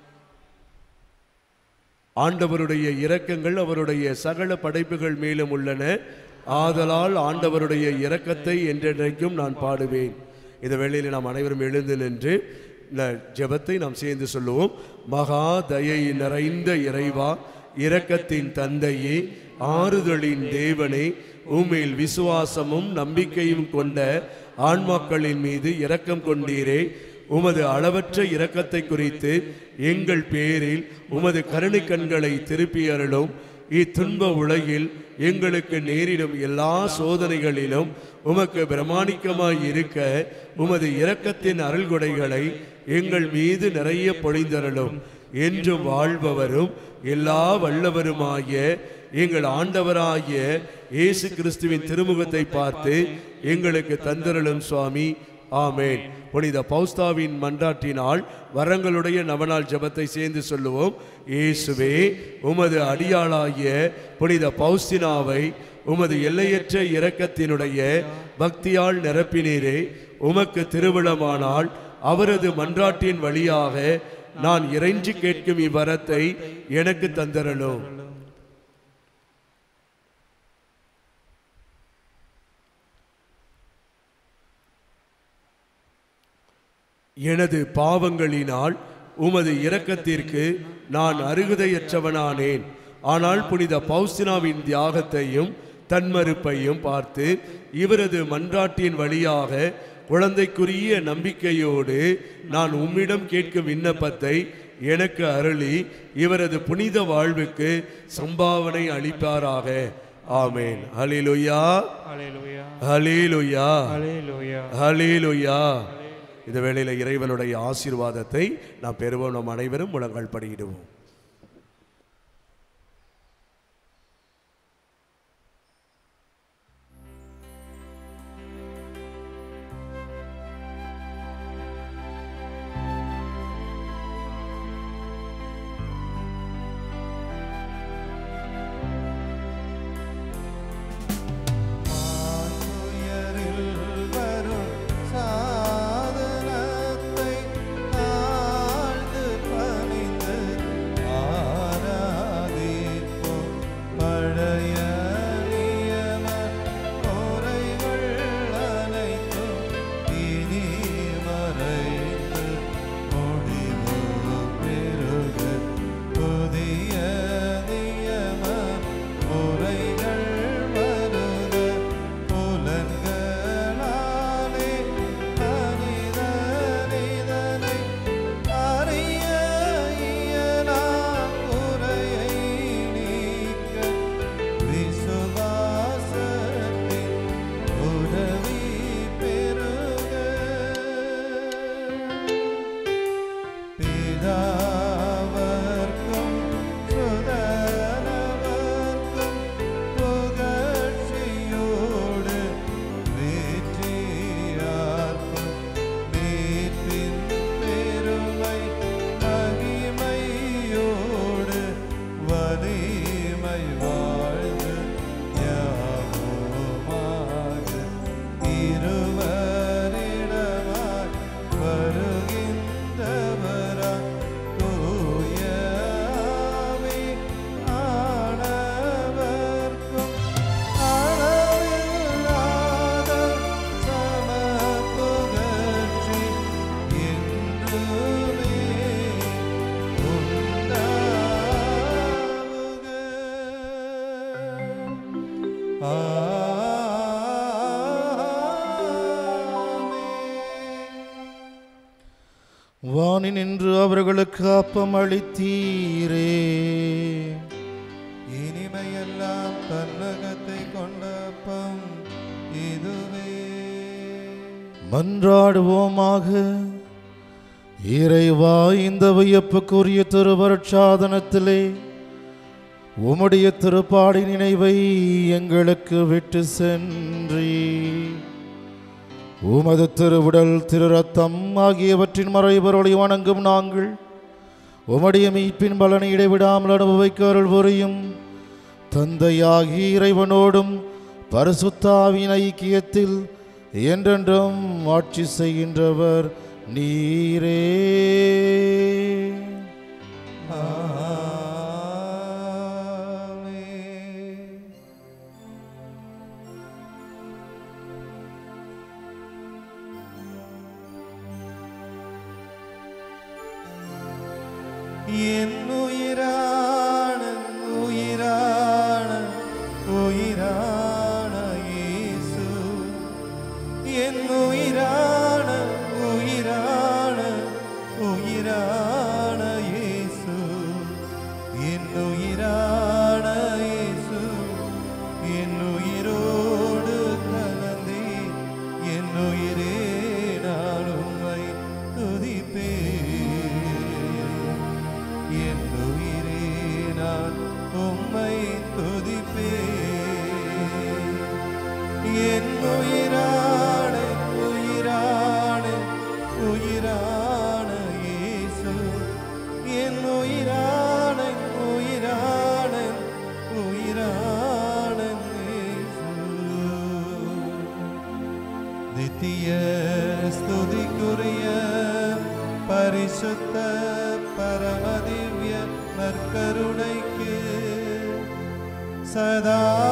ஆண்டவருடைய இரக்கங்கள் அவருடைய சகல படைப்புகள் மேலும் உள்ளன ஆதலால் ஆண்டவருடைய இரக்கத்தை என்றென்றைக்கும் நான் பாடுவேன் இந்த வேளையில் நாம் அனைவரும் எழுந்து நின்று இந்த ஜெபத்தை நாம் சேர்ந்து சொல்லுவோம் மகா தயை நிறைந்த இறைவா இரக்கத்தின் தந்தையே ஆறுதலின் தேவனே உம்மில் விசுவாசமும் நம்பிக்கையும் கொண்ட ஆன்மாக்களின் மீது இரக்கம் கொண்டீரே உமது அளவற்ற இரக்கத்தை குறித்து எங்கள் பேரில் உமது கருணை கண்களை திருப்பி அருளும் இத்துன்ப உலகில் எங்களுக்கு நேரிடும் எல்லா சோதனைகளிலும் உமக்கு பிரமாணிக்கமாய் இருக்க உமது இரக்கத்தின் அருள்கொடைகளை எங்கள் மீது நிறைய பொழிந்தருளும் என்றும் வாழ்பவரும் எல்லா வல்லவருமாகிய எங்கள் ஆண்டவராகிய இயேசு கிறிஸ்துவின் திருமுகத்தை பார்த்து எங்களுக்கு தந்தருளும் சுவாமி ஆமென் புனித பௌஸ்தாவின் மன்றாட்டினால் வரங்களுடைய நவநாள் ஜெபத்தை சேர்ந்து சொல்லுவோம் இயேசுவே உமது அடியாளாகிய புனித பௌஸ்தினாவை உமது எல்லையற்ற இரக்கத்தினுடைய பக்தியால் நிரப்பினீரே உமக்கு திருவிழமானால் அவரது மன்றாட்டின் வழியாக நான் இறைஞ்சி கேட்கும் இவ்வரத்தை எனக்கு தந்தரலும் எனது பாவங்களினால் உமது இரக்கத்திற்கு நான் அருகதையற்றவனானேன் ஆனால் புனித பௌஸ்தினாவின் தியாகத்தையும் தன்மறுப்பையும் பார்த்து இவரது மன்றாட்டின் வழியாக குழந்தைக்குரிய நம்பிக்கையோடு நான் உம்மிடம் கேட்கும் விண்ணப்பத்தை எனக்கு அருளி இவரது புனித வாழ்வுக்கு சம்பாவனை அளிப்பாராக ஆமேன் ஹலிலுயா ஹalleluya ஹலிலுயா ஹalleluya ஹலிலுயா இந்த வேளையில இறைவனுடைய ஆசீர்வாதத்தை நாம் பெறுவோம் நம் அனைவரும் முழங்கால் படியிடுவோம் மாசுயரில் வரும் சாதனத்தை தாழ்ந்து பணிந்து ஆராதிப்போம். பழைய நியம முறைகள் அனைத்தும் இனி மறைந்து முடிவு பெறுக. புதிய நியம முறைகள் வருக புலன்களாலே மனிதனிதனை அறிய இயலா குறையை நீக்க விசுவாசத்தின் உதவி பெறுக பிதாவர்க்கும் சுதனவர்க்கும் புகழ்ச்சியோடு வெற்றியார்க்கும் மீட்பின் பெருமை மகிமையோடு வலிமை வாழ்ந்து யாவுமாக இருவரிடமாய் வருகின்றவரா தூய ஆவி ஆனவர்க்கும் அளவில்லாத சம புகழ்ச்சி என்றுமே உண்டாவுக. ஆமென். வானி நின்று அவர்களுக்கு அப்பம் அளித்தீரே இனிமையெல்லாம் தன்னகத்தை கொண்ட அப்பம் இதுவே மன்றாடுவோமாக இறைவா இந்த வியப்புக்குரிய திருவருட்சாதனத்திலே உம்முடைய திருப்பாடி நினைவை எங்களுக்கு விட்டு சென்றீ உமது திருவுடல் திரு ரத்தம் ஆகியவற்றின் மறைபொருளை வணங்கும் நாங்கள் உம்முடைய மீட்பின் பலனை இடைவிடாமல் அனுபவிக்க அருள் புரியும் தந்தையாகி இறைவனோடும் பரிசுத்தாவின் ஐக்கியத்தில் என்றென்றும் ஆட்சி செய்கின்றவர் நீரே ஆமென். என் உயிரான உயிரான உயிரான இயேசு என் உயிரான உயிரான உயிரான இயேசு என் உயிரான இயேசு என் உயிரோடு கலந்தே என் உயிரே நான் உம்மை துதிப்பேன் என் உயிரே நான் உம்மை துதிப்பேன் என் உயிரான உயிரான உயிரான இயேசு என் உயிரான உயிரான உயிரான இயேசு நித்திய ஸ்துதிக்குரிய பரிசுத்த பரமதிவ்ய நற்கருணைக்கு சதா